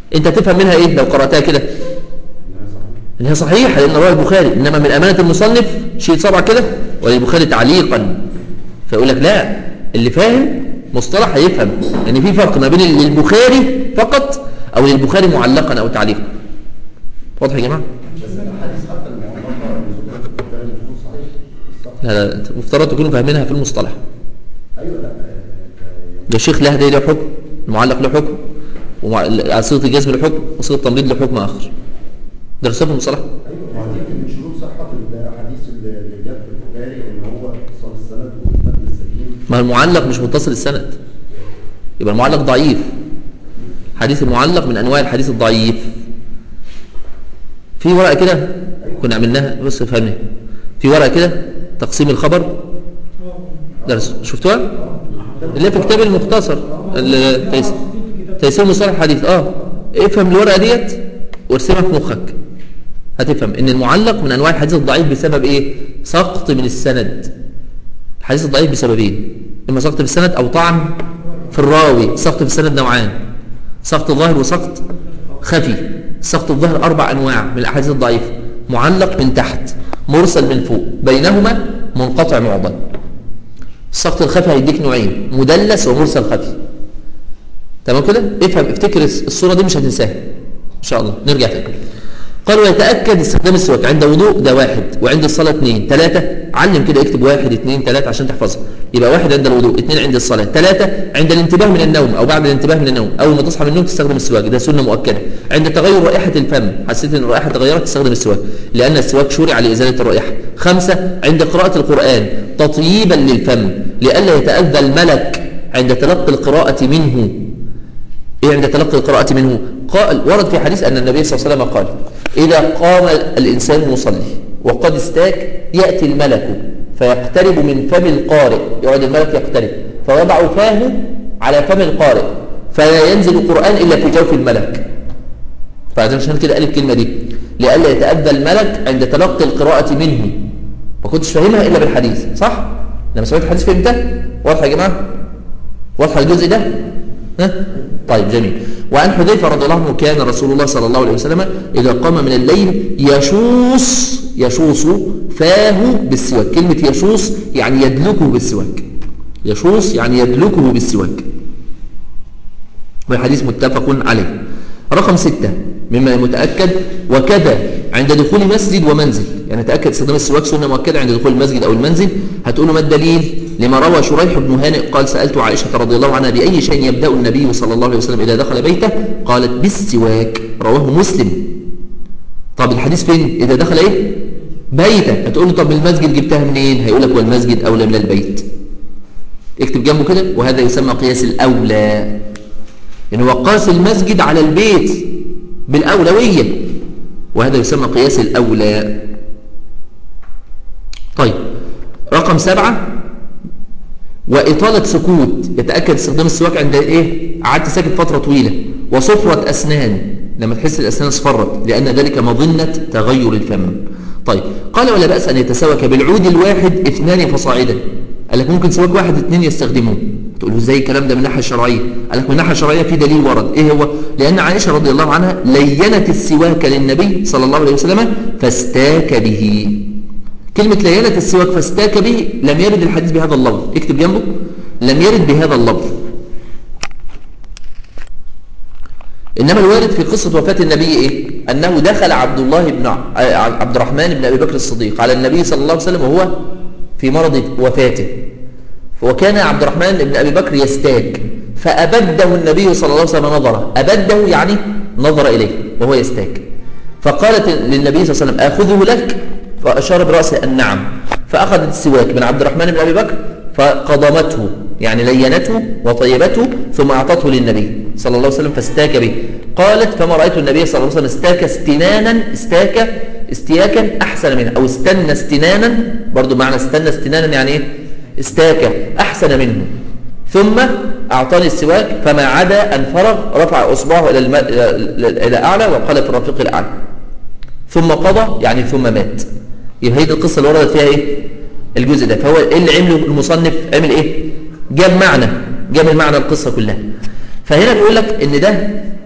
انت تفهم منها ايه لو قرأتها كده ان هي صحيحة لان رواه البخاري انما من امانة المصنف شيل صبع كده وللبخاري تعليقا فيقول لك لا اللي فاهم مصطلح هيفهم ان يعني في فرق ما بين للبخاري فقط او للبخاري معلقا او تعليقا واضح يا جماعه بس الحديث حتى المعلقة اللي ذكرت في البخاري المفروض صحيح الصح. لا لا مفترض تكونوا فاهمينها في المصطلح ايوه لا آه، ده الشيخ لهدي له حكم المعلق له حكم ومع صيغه الجزم له حكم وصيغه التمريض له حكم اخر درسوها في المصطلح ايوه ما دي من شروط صحة الحديث اللي اللي جاب في البخاري ان هو اتصال السند والمتن السليم ما المعلق مش متصل السند يبقى المعلق ضعيف حديث المعلق من انواع الحديث الضعيف في ورقه كده كنا عملناها بس فهمني في ورقه كده تقسيم الخبر درس شفتوها اللي هي في كتاب المختصر ال- تيس- تيسير مصطلح الحديث اه افهم الورقه ديت وارسمها في مخك هتفهم ان المعلق من انواع الحديث الضعيف بسبب ايه سقط من السند الحديث الضعيف بسببين اما سقط في السند او طعن في الراوي سقط في السند نوعان سقط ظاهر وسقط خفي سقط الظاهر اربع انواع من الاحاديث الضعيفه معلق من تحت مرسل من فوق بينهما منقطع معضل السقط الخفي هيديك نوعين مدلس ومرسل خفي تمام كده افهم افتكر الصوره دي مش هتنساها ان شاء الله نرجع تاني قال ويتأكد استخدام السواك عند وضوء ده واحد وعند الصلاة اثنين ثلاثة علم كده اكتب واحد اثنين ثلاثة عشان تحفظها يبقى واحد عند الوضوء اثنين عند الصلاة ثلاثة عند الانتباه من النوم أو بعد الانتباه من النوم أول ما تصحى من النوم تستخدم السواك ده سنة مؤكدة عند تغير رائحة الفم حسيت ان الرائحة تغيرت تستخدم السواك لأن السواك شرع لإزالة الرائحة خمسة عند قراءة القرآن تطييبا للفم لئلا يتأذى الملك عند تلقي القراءة منه إيه عند تلقي القراءة منه قال ورد في حديث أن النبي صلى الله عليه وسلم قال إذا قام الإنسان مصلي وقد استاك يأتي الملك فيقترب من فم القارئ يقعد الملك يقترب فيضع فاه على فم القارئ فلا ينزل القرآن إلا في جوف الملك فعشان كده قال الكلمة دي لئلا يتأذى الملك عند تلقي القراءة منه ما كنتش فاهمها إلا بالحديث صح؟ لما سمعت الحديث فهمتها؟ واضحة يا جماعة؟ واضحة الجزء ده؟ ها؟ طيب جميل وعن حذيفة رضي الله عنه كان رسول الله صلى الله عليه وسلم إذا قام من الليل يشوص يشوص فاه بالسواك كلمة يشوص يعني يدلكه بالسواك يشوص يعني يدلكه بالسواك والحديث متفق عليه رقم ستة مما متأكد وكذا عند دخول مسجد ومنزل يعني تأكد استخدام السواك سنة مؤكدة عند دخول المسجد أو المنزل هتقول له ما الدليل لما روى شريح بن هانئ قال سألت عائشة رضي الله عنها بأي شيء يبدأ النبي صلى الله عليه وسلم إذا دخل بيته قالت بالسواك رواه مسلم طب الحديث فين إذا دخل إيه بيته هتقول له طب المسجد جبتها منين هيقول لك والمسجد أولى من البيت اكتب جنبه كده وهذا يسمى قياس الأولى يعني هو قاس المسجد على البيت بالأولوية وهذا يسمى قياس الأولى طيب رقم سبعة وإطالة سكوت يتأكد استخدام السواك عند إيه قعدت ساكت فترة طويلة وصفرة أسنان لما تحس الأسنان اصفرت لأن ذلك مظنة تغير الفم طيب قال ولا بأس أن يتساوك بالعود الواحد اثنان فصاعدا قال لك ممكن سواك واحد اثنين يستخدموه تقول له ازاي الكلام ده من الناحيه الشرعيه قال لك من الناحيه الشرعيه في دليل ورد ايه هو لان عائشه رضي الله عنها لينت السواك للنبي صلى الله عليه وسلم فاستاك به كلمه لينت السواك فاستاك به لم يرد الحديث بهذا اللفظ اكتب جنبه لم يرد بهذا اللفظ انما الوارد في قصه وفاه النبي ايه انه دخل عبد الله بن عبد الرحمن بن ابي بكر الصديق على النبي صلى الله عليه وسلم وهو في مرض وفاته وكان عبد الرحمن بن أبي بكر يستاك فأبده النبي صلى الله عليه وسلم نظره أبده يعني نظر إليه وهو يستاك فقالت للنبي صلى الله عليه وسلم آخذه لك فأشار برأسه النعم فأخذت السواك من عبد الرحمن بن أبي بكر فقضمته يعني لينته وطيبته ثم أعطته للنبي صلى الله عليه وسلم فاستاك به قالت فما رأيت النبي صلى الله عليه وسلم استاك استنانا استاك استياكا أحسن منه أو استنى استنانا برضو معنى استنى استنانا يعني إيه استاك أحسن منه ثم أعطاني السواك فما عدا أن فرغ رفع أصبعه إلى, الم... إلى أعلى وقال في الرفيق الأعلى ثم قضى يعني ثم مات يبقى هي دي القصة اللي وردت فيها إيه الجزء ده فهو إيه اللي عمله المصنف عمل إيه جاب معنى جاب المعنى القصة كلها فهنا بيقول لك إن ده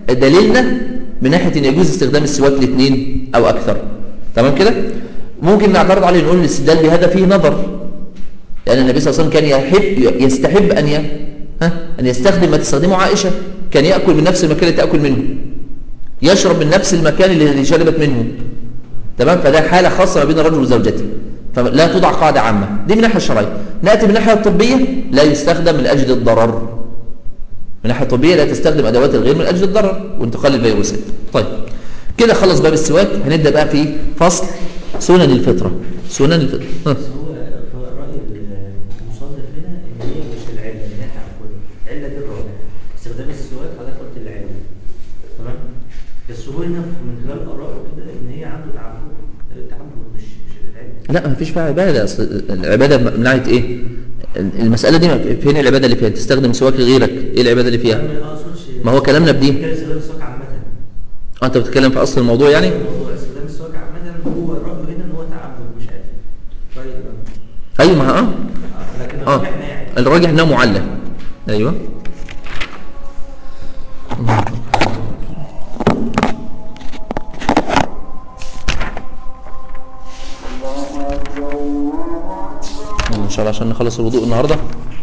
دليلنا من ناحيه ان يجوز استخدام السواك لاثنين او اكثر تمام كده ممكن نعترض عليه نقول الاستدلال بهذا فيه نظر لان النبي صلى الله عليه وسلم كان يحب يستحب ان ي... ها ان يستخدم ما تستخدمه عائشه كان ياكل من نفس المكان اللي تاكل منه يشرب من نفس المكان اللي شربت منه تمام فده حاله خاصه ما بين الرجل وزوجته فلا توضع قاعده عامه دي من الناحيه الشرعيه ناتي من الناحيه الطبيه لا يستخدم من اجل الضرر من الناحيه الطبيه لا تستخدم ادوات الغير من اجل الضرر وانتقال الفيروسات طيب كده خلص باب السواك هنبدا بقى في فصل سنن الفطره سنن الفطره ها. بس هو في رأي المصنف هنا إن هي مش العلة إن هي تعبد العلة دي الرابع استخدام السواك حضرتك قلت العلة تمام بس هو هنا من خلال آرائه كده إن هي عنده تعبد تعبد مش مش العلة لا ما فيش فيها عباده اصل العباده من ناحيه ايه المساله دي فين العباده اللي فيها تستخدم سواك لغيرك ايه العباده اللي فيها أنا ما أقصدش ما هو كلامنا بدي كان استخدام السواك عامة آه، انت بتتكلم في اصل الموضوع يعني موضوع استخدام السواك عامة هو رأيه هنا إن هو تعبد مش عادي طيب ايوه ما اه آه، لكن اه الراجح إن هي عادي. الراجح انها معلة ايوه ان شاء الله عشان نخلص الوضوء النهارده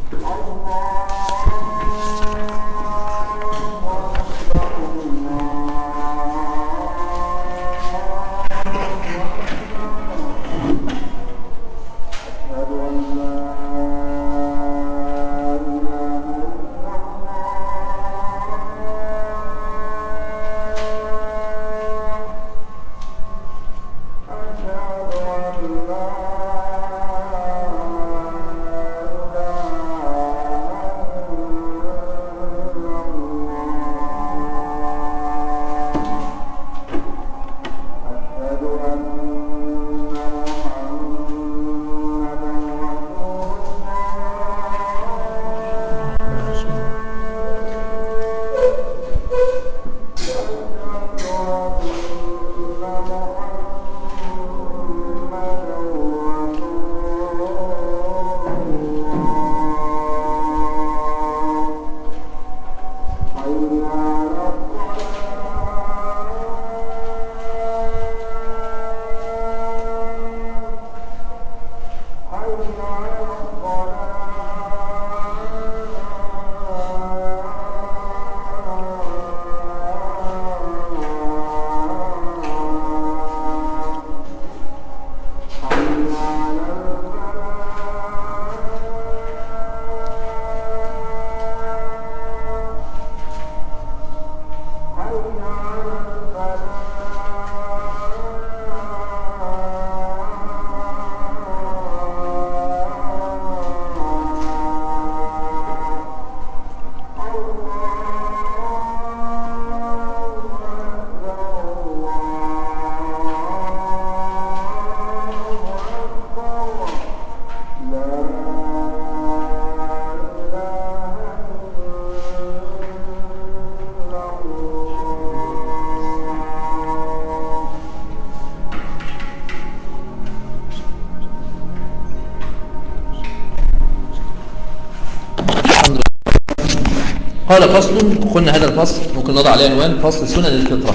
قال فصل قلنا هذا الفصل ممكن نضع عليه عنوان فصل سنن الفطرة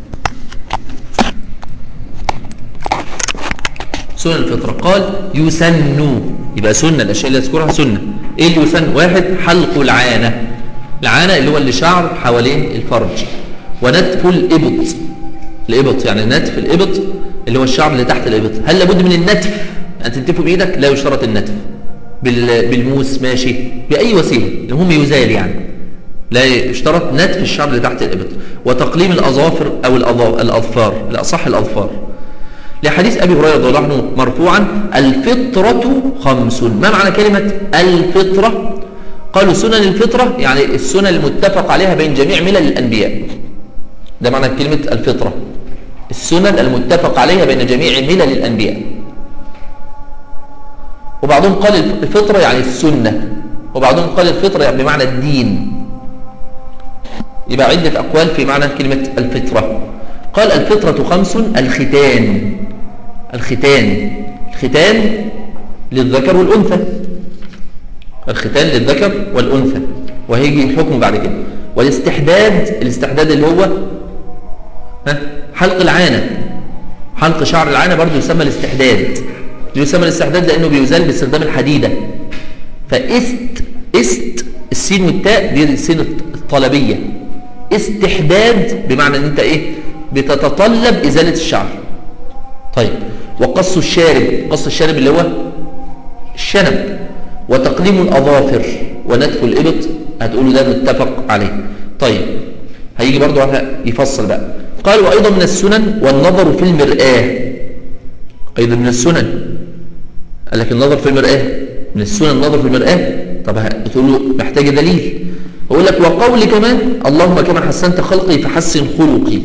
سنن الفطرة قال يسن يبقى سنة الأشياء اللي يذكرها سنة إيه اللي يسن واحد حلق العانة العانة اللي هو اللي شعر حوالين الفرج ونتف الإبط الإبط يعني نتف الإبط اللي هو الشعر اللي تحت الإبط هل لابد من النتف أن تنتفه بإيدك لا يشترط النتف بال- بالموس ماشي بأي وسيلة المهم يزال يعني لا يشترط نتف الشعر اللي تحت الإبط وتقليم الأظافر أو الأظا- الأظفار الأصح الأظفار لحديث أبي هريرة رضي الله عنه مرفوعا الفطرة خمس ما معنى كلمة الفطرة قالوا سنن الفطرة يعني السنن المتفق عليها بين جميع ملل الأنبياء ده معنى كلمة الفطرة السنن المتفق عليها بين جميع ملل الأنبياء وبعضهم قال الفطرة يعني السنة وبعضهم قال الفطرة يعني بمعنى الدين يبقى عدة أقوال في معنى كلمة الفطرة قال الفطرة خمس الختان الختان الختان للذكر والأنثى الختان للذكر والأنثى وهيجي الحكم بعد كده والاستحداد الاستحداد اللي هو ها حلق العانة حلق شعر العانة برضو يسمى الاستحداد يسمى الاستحداد لأنه بيزال باستخدام الحديدة فاست است السين والتاء دي السين الطلبية استحداد بمعنى ان انت ايه بتتطلب ازالة الشعر طيب وقص الشارب قص الشارب اللي هو الشنب وتقليم الأظافر ونتف الإبط هتقولوا ده متفق عليه طيب هيجي برضو على يفصل بقى قال وأيضا من السنن والنظر في المرآة أيضا من السنن قال لك النظر في المرآة من السنن النظر في المرآة طب هتقول له محتاج دليل أقول لك وقول كمان اللهم كما حسنت خلقي فحسن خلقي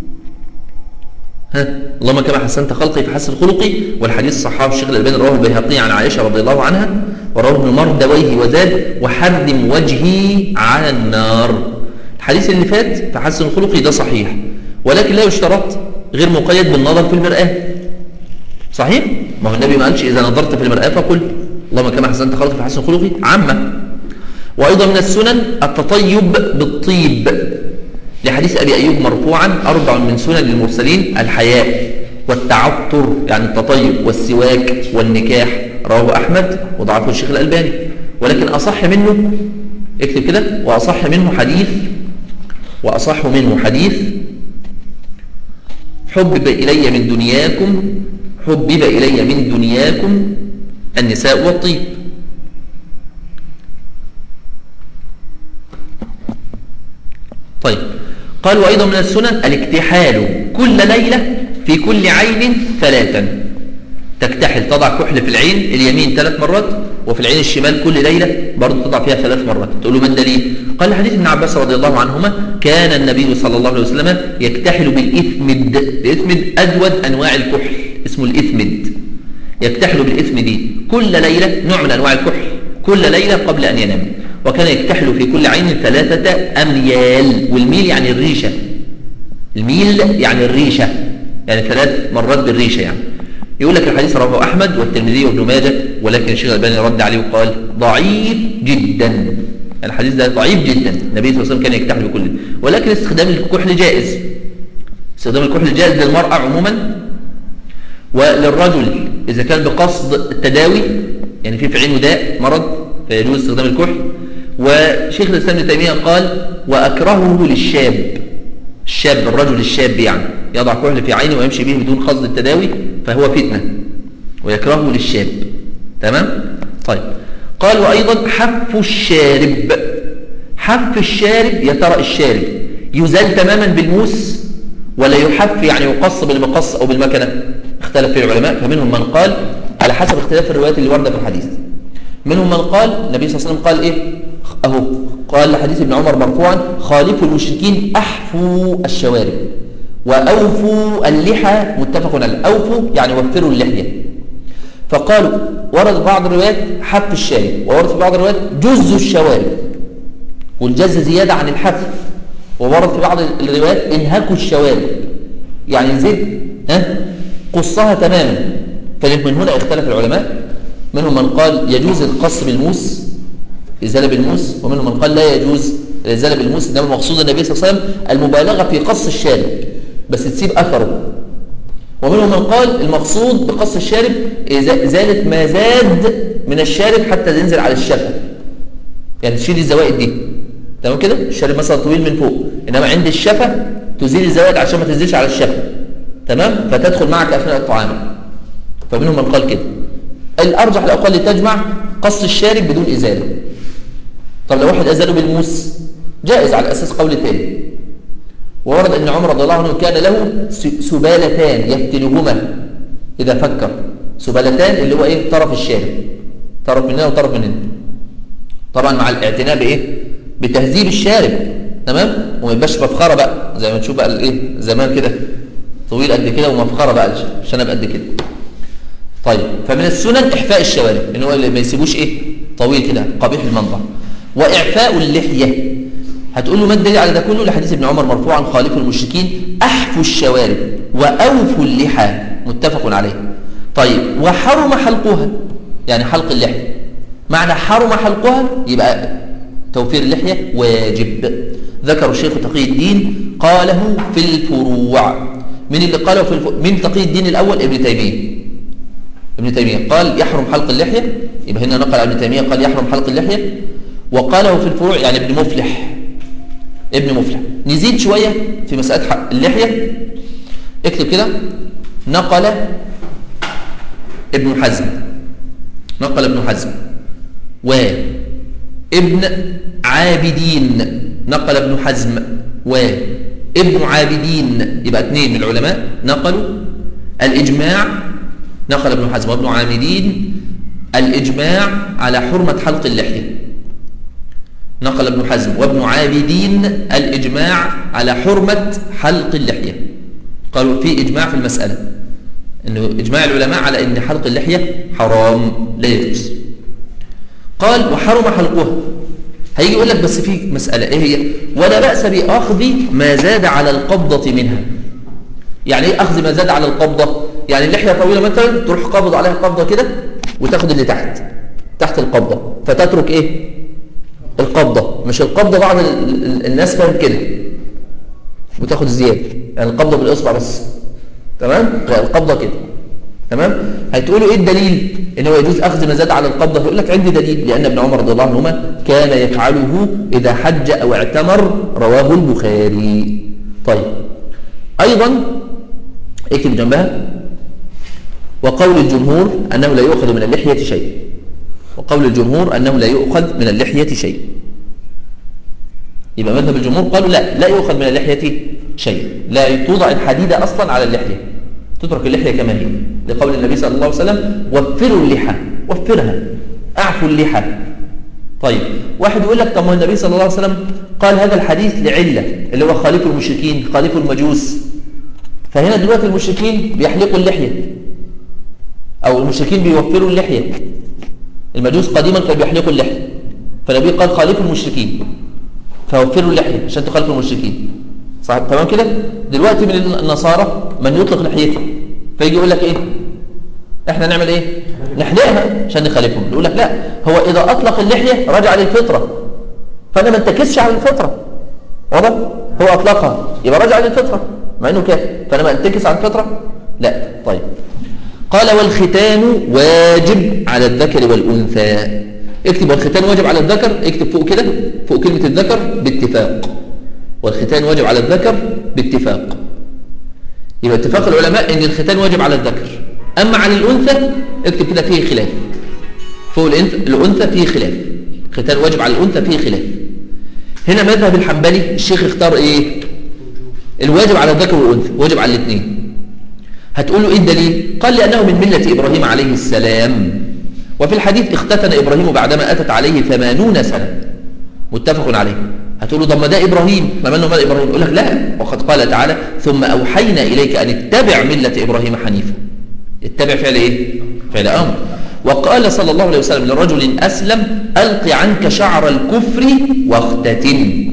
ها اللهم كما حسنت خلقي فحسن خلقي والحديث صححه الشيخ الألباني رواه البيهقي عن عائشة رضي الله عنها ورواه ابن مردويه وزاد وحرم وجهي على النار الحديث اللي فات فحسن خلقي ده صحيح ولكن لا يشترط غير مقيد بالنظر في المرآة صحيح؟ ما هو النبي ما قالش إذا نظرت في المرآة فقل اللهم كما حسنت خلقي فحسن خلقي عامة وأيضا من السنن التطيب بالطيب لحديث أبي أيوب مرفوعا أربع من سنن المرسلين الحياء والتعطر يعني التطيب والسواك والنكاح رواه أحمد وضعفه الشيخ الألباني ولكن أصح منه اكتب كده وأصح منه حديث وأصح منه حديث حبب إلي من دنياكم حبب إلي من دنياكم النساء والطيب طيب قال وأيضا من السنن الاكتحال كل ليلة في كل عين ثلاثا تكتحل تضع كحل في العين اليمين ثلاث مرات وفي العين الشمال كل ليلة برضه تضع فيها ثلاث مرات تقول له ما الدليل قال حديث ابن عباس رضي الله عنهما كان النبي صلى الله عليه وسلم يكتحل بالإثمد الإثمد أجود أنواع الكحل اسمه الإثمد يكتحل بالإثمد كل ليلة نوع من أنواع الكحل كل ليلة قبل أن ينام وكان يكتحل في كل عين ثلاثة أميال والميل يعني الريشة الميل يعني الريشة يعني ثلاث مرات بالريشة يعني يقول لك الحديث رواه أحمد والترمذي وابن ماجه ولكن الشيخ الألباني رد عليه وقال ضعيف جدا الحديث ده ضعيف جدا النبي صلى الله عليه وسلم كان يكتحل بكل ولكن استخدام الكحل جائز استخدام الكحل جائز للمرأة عموما وللرجل إذا كان بقصد التداوي يعني في في عينه داء مرض فيجوز استخدام الكحل وشيخ الإسلام ابن تيمية قال وأكرهه للشاب الشاب الرجل الشاب يعني يضع كحل في عينه ويمشي به بدون قصد التداوي فهو فتنة ويكرهه للشاب تمام طيب قال وأيضا حف الشارب حف الشارب يا ترى الشارب يزال تماما بالموس ولا يحف يعني يقص بالمقص أو بالمكنة اختلف فيه العلماء فمنهم من قال على حسب اختلاف الروايات اللي واردة في الحديث منهم من قال النبي صلى الله عليه وسلم قال ايه اهو قال لحديث ابن عمر مرفوعا خالفوا المشركين احفوا الشوارب واوفوا اللحى متفق عليه اوفوا يعني وفروا اللحيه فقالوا ورد بعض الروايات حف الشارب وورد في بعض الروايات جز الشوارب والجز زياده عن الحف وورد في بعض الروايات انهكوا الشوارب يعني زد ها قصها تماما فمن هنا اختلف العلماء منهم من قال يجوز القص بالموس إزالة بالموس ومنهم من قال لا يجوز الإزالة بالموس إنما مقصود النبي صلى الله عليه وسلم المبالغة في قص الشارب بس تسيب أثره ومنهم من قال المقصود بقص الشارب إزالة ما زاد من الشارب حتى تنزل على الشفة يعني تشيل الزوائد دي تمام كده الشارب مثلا طويل من فوق إنما عند الشفة تزيل الزوائد عشان ما تنزلش على الشفة تمام فتدخل معك أثناء الطعام فمنهم من قال كده الأرجح الأقل تجمع قص الشارب بدون إزالة طب لو واحد أزاله بالموس جائز على أساس قول ثاني وورد أن عمر رضي الله عنه كان له سبالتان يفتلهما إذا فكر سبالتان اللي هو إيه طرف الشارب طرف من هنا وطرف من هنا طبعا مع الاعتناء بإيه بتهذيب الشارب تمام وما يبقاش مفخرة بقى زي ما تشوف بقى الإيه زمان كده طويل قد كده ومفخرة بقى عشان ابقى قد كده طيب فمن السنن إحفاء الشوارب إن هو اللي ما يسيبوش إيه طويل كده قبيح المنظر وإعفاء اللحية هتقول له ما الدليل على ده كله لحديث ابن عمر مرفوعا خالفوا المشركين أحفوا الشوارب وأوفوا اللحى متفق عليه طيب وحرم حلقها يعني حلق اللحية معنى حرم حلقها يبقى توفير اللحية واجب ذكر الشيخ تقي الدين قاله في الفروع من اللي قاله في الفروع من تقي الدين الأول ابن تيمية ابن تيمية قال يحرم حلق اللحية يبقى هنا نقل عن ابن تيمية قال يحرم حلق اللحية وقاله في الفروع يعني ابن مفلح ابن مفلح نزيد شوية في مسألة حق اللحية اكتب كده نقل ابن حزم نقل ابن حزم وابن عابدين نقل ابن حزم وابن عابدين يبقى اثنين من العلماء نقلوا الإجماع نقل ابن حزم وابن عابدين الإجماع على حرمة حلق اللحية نقل ابن حزم وابن عابدين الإجماع على حرمة حلق اللحية قالوا في إجماع في المسألة أنه إجماع العلماء على أن حلق اللحية حرام لا يجوز قال وحرم حلقها هيجي يقول لك بس في مسألة إيه هي ولا بأس بأخذ ما زاد على القبضة منها يعني إيه أخذ ما زاد على القبضة يعني اللحية طويلة مثلا تروح قابض عليها قبضة كده وتاخد اللي تحت تحت القبضة فتترك إيه القبضة مش القبضة بعض ال- ال- الناس فاهم كده وتاخد زيادة يعني القبضة بالإصبع بس تمام لا القبضة كده تمام هتقولوا ايه الدليل ان هو يجوز اخذ ما زاد على القبضة يقول لك عندي دليل لان ابن عمر رضي الله عنهما كان يفعله اذا حج او اعتمر رواه البخاري طيب ايضا اكتب جنبها وقول الجمهور انه لا يؤخذ من اللحية شيء وقول الجمهور انه لا يؤخذ من اللحية شيء يبقى مذهب الجمهور قالوا لا لا يؤخذ من اللحية شيء لا توضع الحديدة أصلا على اللحية تترك اللحية كما هي لقول النبي صلى الله عليه وسلم وفروا اللحى وفرها أعفوا اللحى طيب واحد يقول لك طب ما النبي صلى الله عليه وسلم قال هذا الحديث لعلة اللي هو خالف المشركين خالف المجوس فهنا دلوقتي المشركين بيحلقوا اللحية أو المشركين بيوفروا اللحية المجوس قديما كانوا بيحلقوا اللحية فالنبي قال خالفوا المشركين فوفروا اللحية عشان تخالفوا المشركين صح تمام كده دلوقتي من النصارى من يطلق لحيته فيجي يقول لك ايه احنا نعمل ايه نحلقها عشان نخالفهم يقول لك لا هو اذا اطلق اللحية رجع للفطرة فانا ما انتكسش على الفطرة واضح هو اطلقها يبقى رجع للفطرة مع انه كافر فانا ما انتكس على الفطرة لا طيب قال والختان واجب على الذكر والانثى اكتب والختان واجب على الذكر اكتب فوق كده فوق كلمة الذكر باتفاق والختان واجب على الذكر باتفاق يبقى اتفاق العلماء ان الختان واجب على الذكر اما على الانثى اكتب كده فيه خلاف فوق الانثى الانثى فيه خلاف الختان واجب على الانثى فيه خلاف هنا مذهب الحنبلي الشيخ اختار ايه الواجب على الذكر والانثى واجب على الاثنين هتقول له ايه الدليل قال لانه من مله ابراهيم عليه السلام وفي الحديث اختتن ابراهيم بعدما اتت عليه ثمانون سنه متفق عليه هتقول له طب ما ده ابراهيم ما مالنا مال ابراهيم يقول لك لا وقد قال تعالى ثم اوحينا اليك ان اتبع مله ابراهيم حنيفا اتبع فعل ايه فعل امر وقال صلى الله عليه وسلم لرجل اسلم الق عنك شعر الكفر واختتن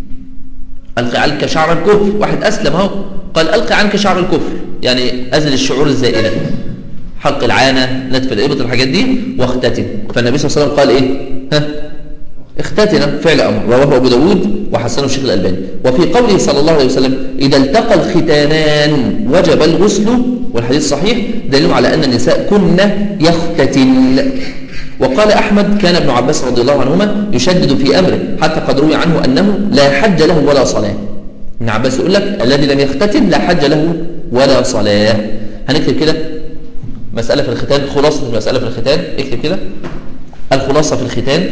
الق عنك شعر الكفر واحد اسلم اهو قال الق عنك شعر الكفر يعني ازل الشعور الزائله حلق العانه نتف الابط الحاجات دي واختتن فالنبي صلى الله عليه وسلم قال ايه ها اختتن فعل أمر رواه أبو داود وحسنه الشيخ الألباني وفي قوله صلى الله عليه وسلم إذا التقى الختانان وجب الغسل والحديث صحيح دليل على أن النساء كن يختتن وقال أحمد كان ابن عباس رضي الله عنهما يشدد في أمره حتى قد روي عنه أنه لا حج له ولا صلاة ابن عباس يقول لك الذي لم يختتن لا حج له ولا صلاة هنكتب كده مسألة في الختان خلاصة المسألة في الختان اكتب كده الخلاصة في الختان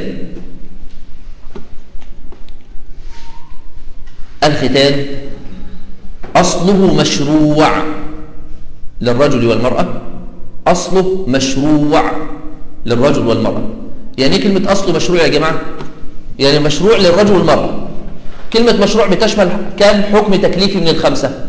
الختان أصله مشروع للرجل والمرأة أصله مشروع للرجل والمرأة يعني إيه كلمة أصله مشروع يا جماعة يعني مشروع للرجل والمرأة كلمة مشروع بتشمل كام حكم تكليفي من الخمسة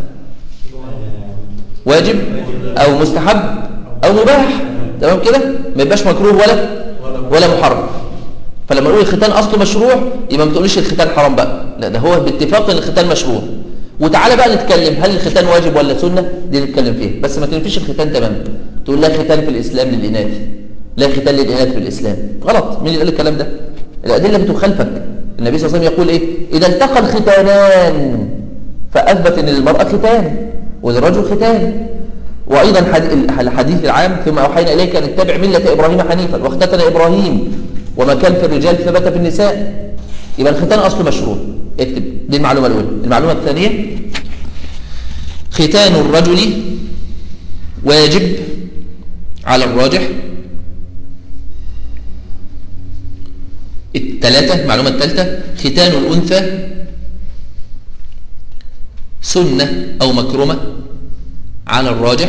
واجب أو مستحب أو مباح تمام كده ما يبقاش مكروه ولا ولا محرم فلما نقول الختان اصله مشروع يبقى ما تقوليش الختان حرام بقى لا ده هو باتفاق ان الختان مشروع وتعالى بقى نتكلم هل الختان واجب ولا سنه دي نتكلم فيها بس ما تنفيش الختان تماما تقول لا ختان في الاسلام للاناث لا ختان للاناث في الاسلام غلط مين اللي قال الكلام ده الادله بتخالفك النبي صلى الله عليه وسلم يقول ايه اذا التقى الختانان فاثبت ان للمراه ختان وللرجل ختان وايضا حد- الحديث العام ثم اوحينا اليك ان اتبع مله ابراهيم حنيفا واختتن ابراهيم وما كان في الرجال ثبت في النساء يبقى الختان اصله مشروع اكتب دي المعلومه الاولى المعلومه الثانيه ختان الرجل واجب على الراجح الثلاثة المعلومة الثالثة ختان الأنثى سنة أو مكرمة على الراجح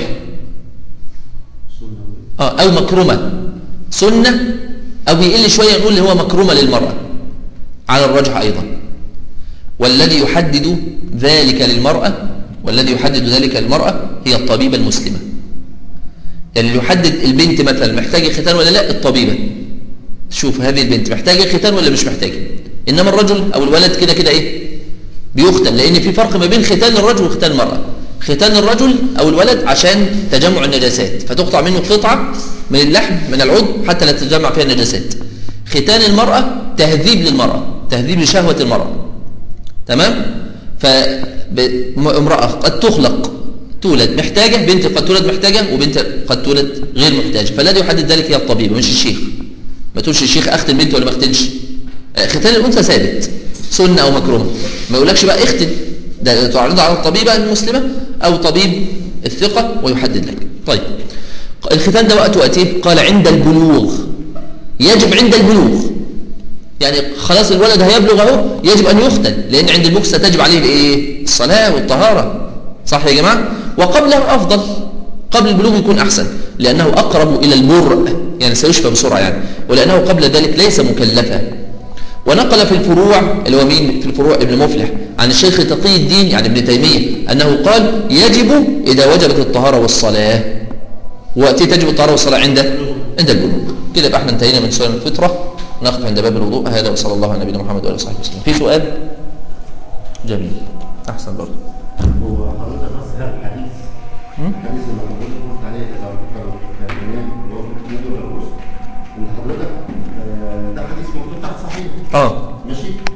آه أو مكرمة سنة أو يقل شوية نقول اللي هو مكرمة للمرأة على الراجح أيضا والذي يحدد ذلك للمرأة والذي يحدد ذلك للمرأة هي الطبيبة المسلمة يعني اللي يحدد البنت مثلا محتاجة ختان ولا لا الطبيبة شوف هذه البنت محتاجة ختان ولا مش محتاجة إنما الرجل أو الولد كده كده إيه بيختن لأن في فرق ما بين ختان الرجل وختان المرأة ختان الرجل أو الولد عشان تجمع النجاسات فتقطع منه قطعة من اللحم من العضو حتى لا تتجمع فيها النجاسات ختان المرأة تهذيب للمرأة تهذيب لشهوة المرأة تمام فامرأة قد تخلق تولد محتاجة بنت قد تولد محتاجة وبنت قد تولد غير محتاجة فالذي يحدد ذلك هي الطبيب مش الشيخ ما تقولش الشيخ اختن بنت ولا ما اختنش آه، ختان الانثى ثابت سنه او مكرومه ما يقولكش بقى اختن ده تعرض على الطبيبه المسلمه او طبيب الثقه ويحدد لك طيب الختان ده وقت وقت قال عند البلوغ يجب عند البلوغ يعني خلاص الولد هيبلغ اهو يجب ان يختن لان عند البلوغ ستجب عليه الايه الصلاه والطهاره صح يا جماعه وقبله افضل قبل البلوغ يكون احسن لانه اقرب الى البرء يعني سيشفى بسرعه يعني ولانه قبل ذلك ليس مكلفا ونقل في الفروع اللي هو مين في الفروع ابن مفلح عن الشيخ تقي الدين يعني ابن تيميه انه قال يجب اذا وجبت الطهاره والصلاه وقتي تجب الطهاره والصلاه عند عند البلوغ كده يبقى احنا انتهينا من سؤال الفطره نقف عند باب الوضوء هذا وصلى الله على نبينا محمد وعلى اله وصحبه وسلم في سؤال جميل احسن برضه هو حضرتك أصحاب الحديث الحديث اللي حضرتك قلت عليه إذا ذكر الإمام اللي هو في الكتب والرسل إن حضرتك آه، ده حديث موجود تحت صحيح اه ماشي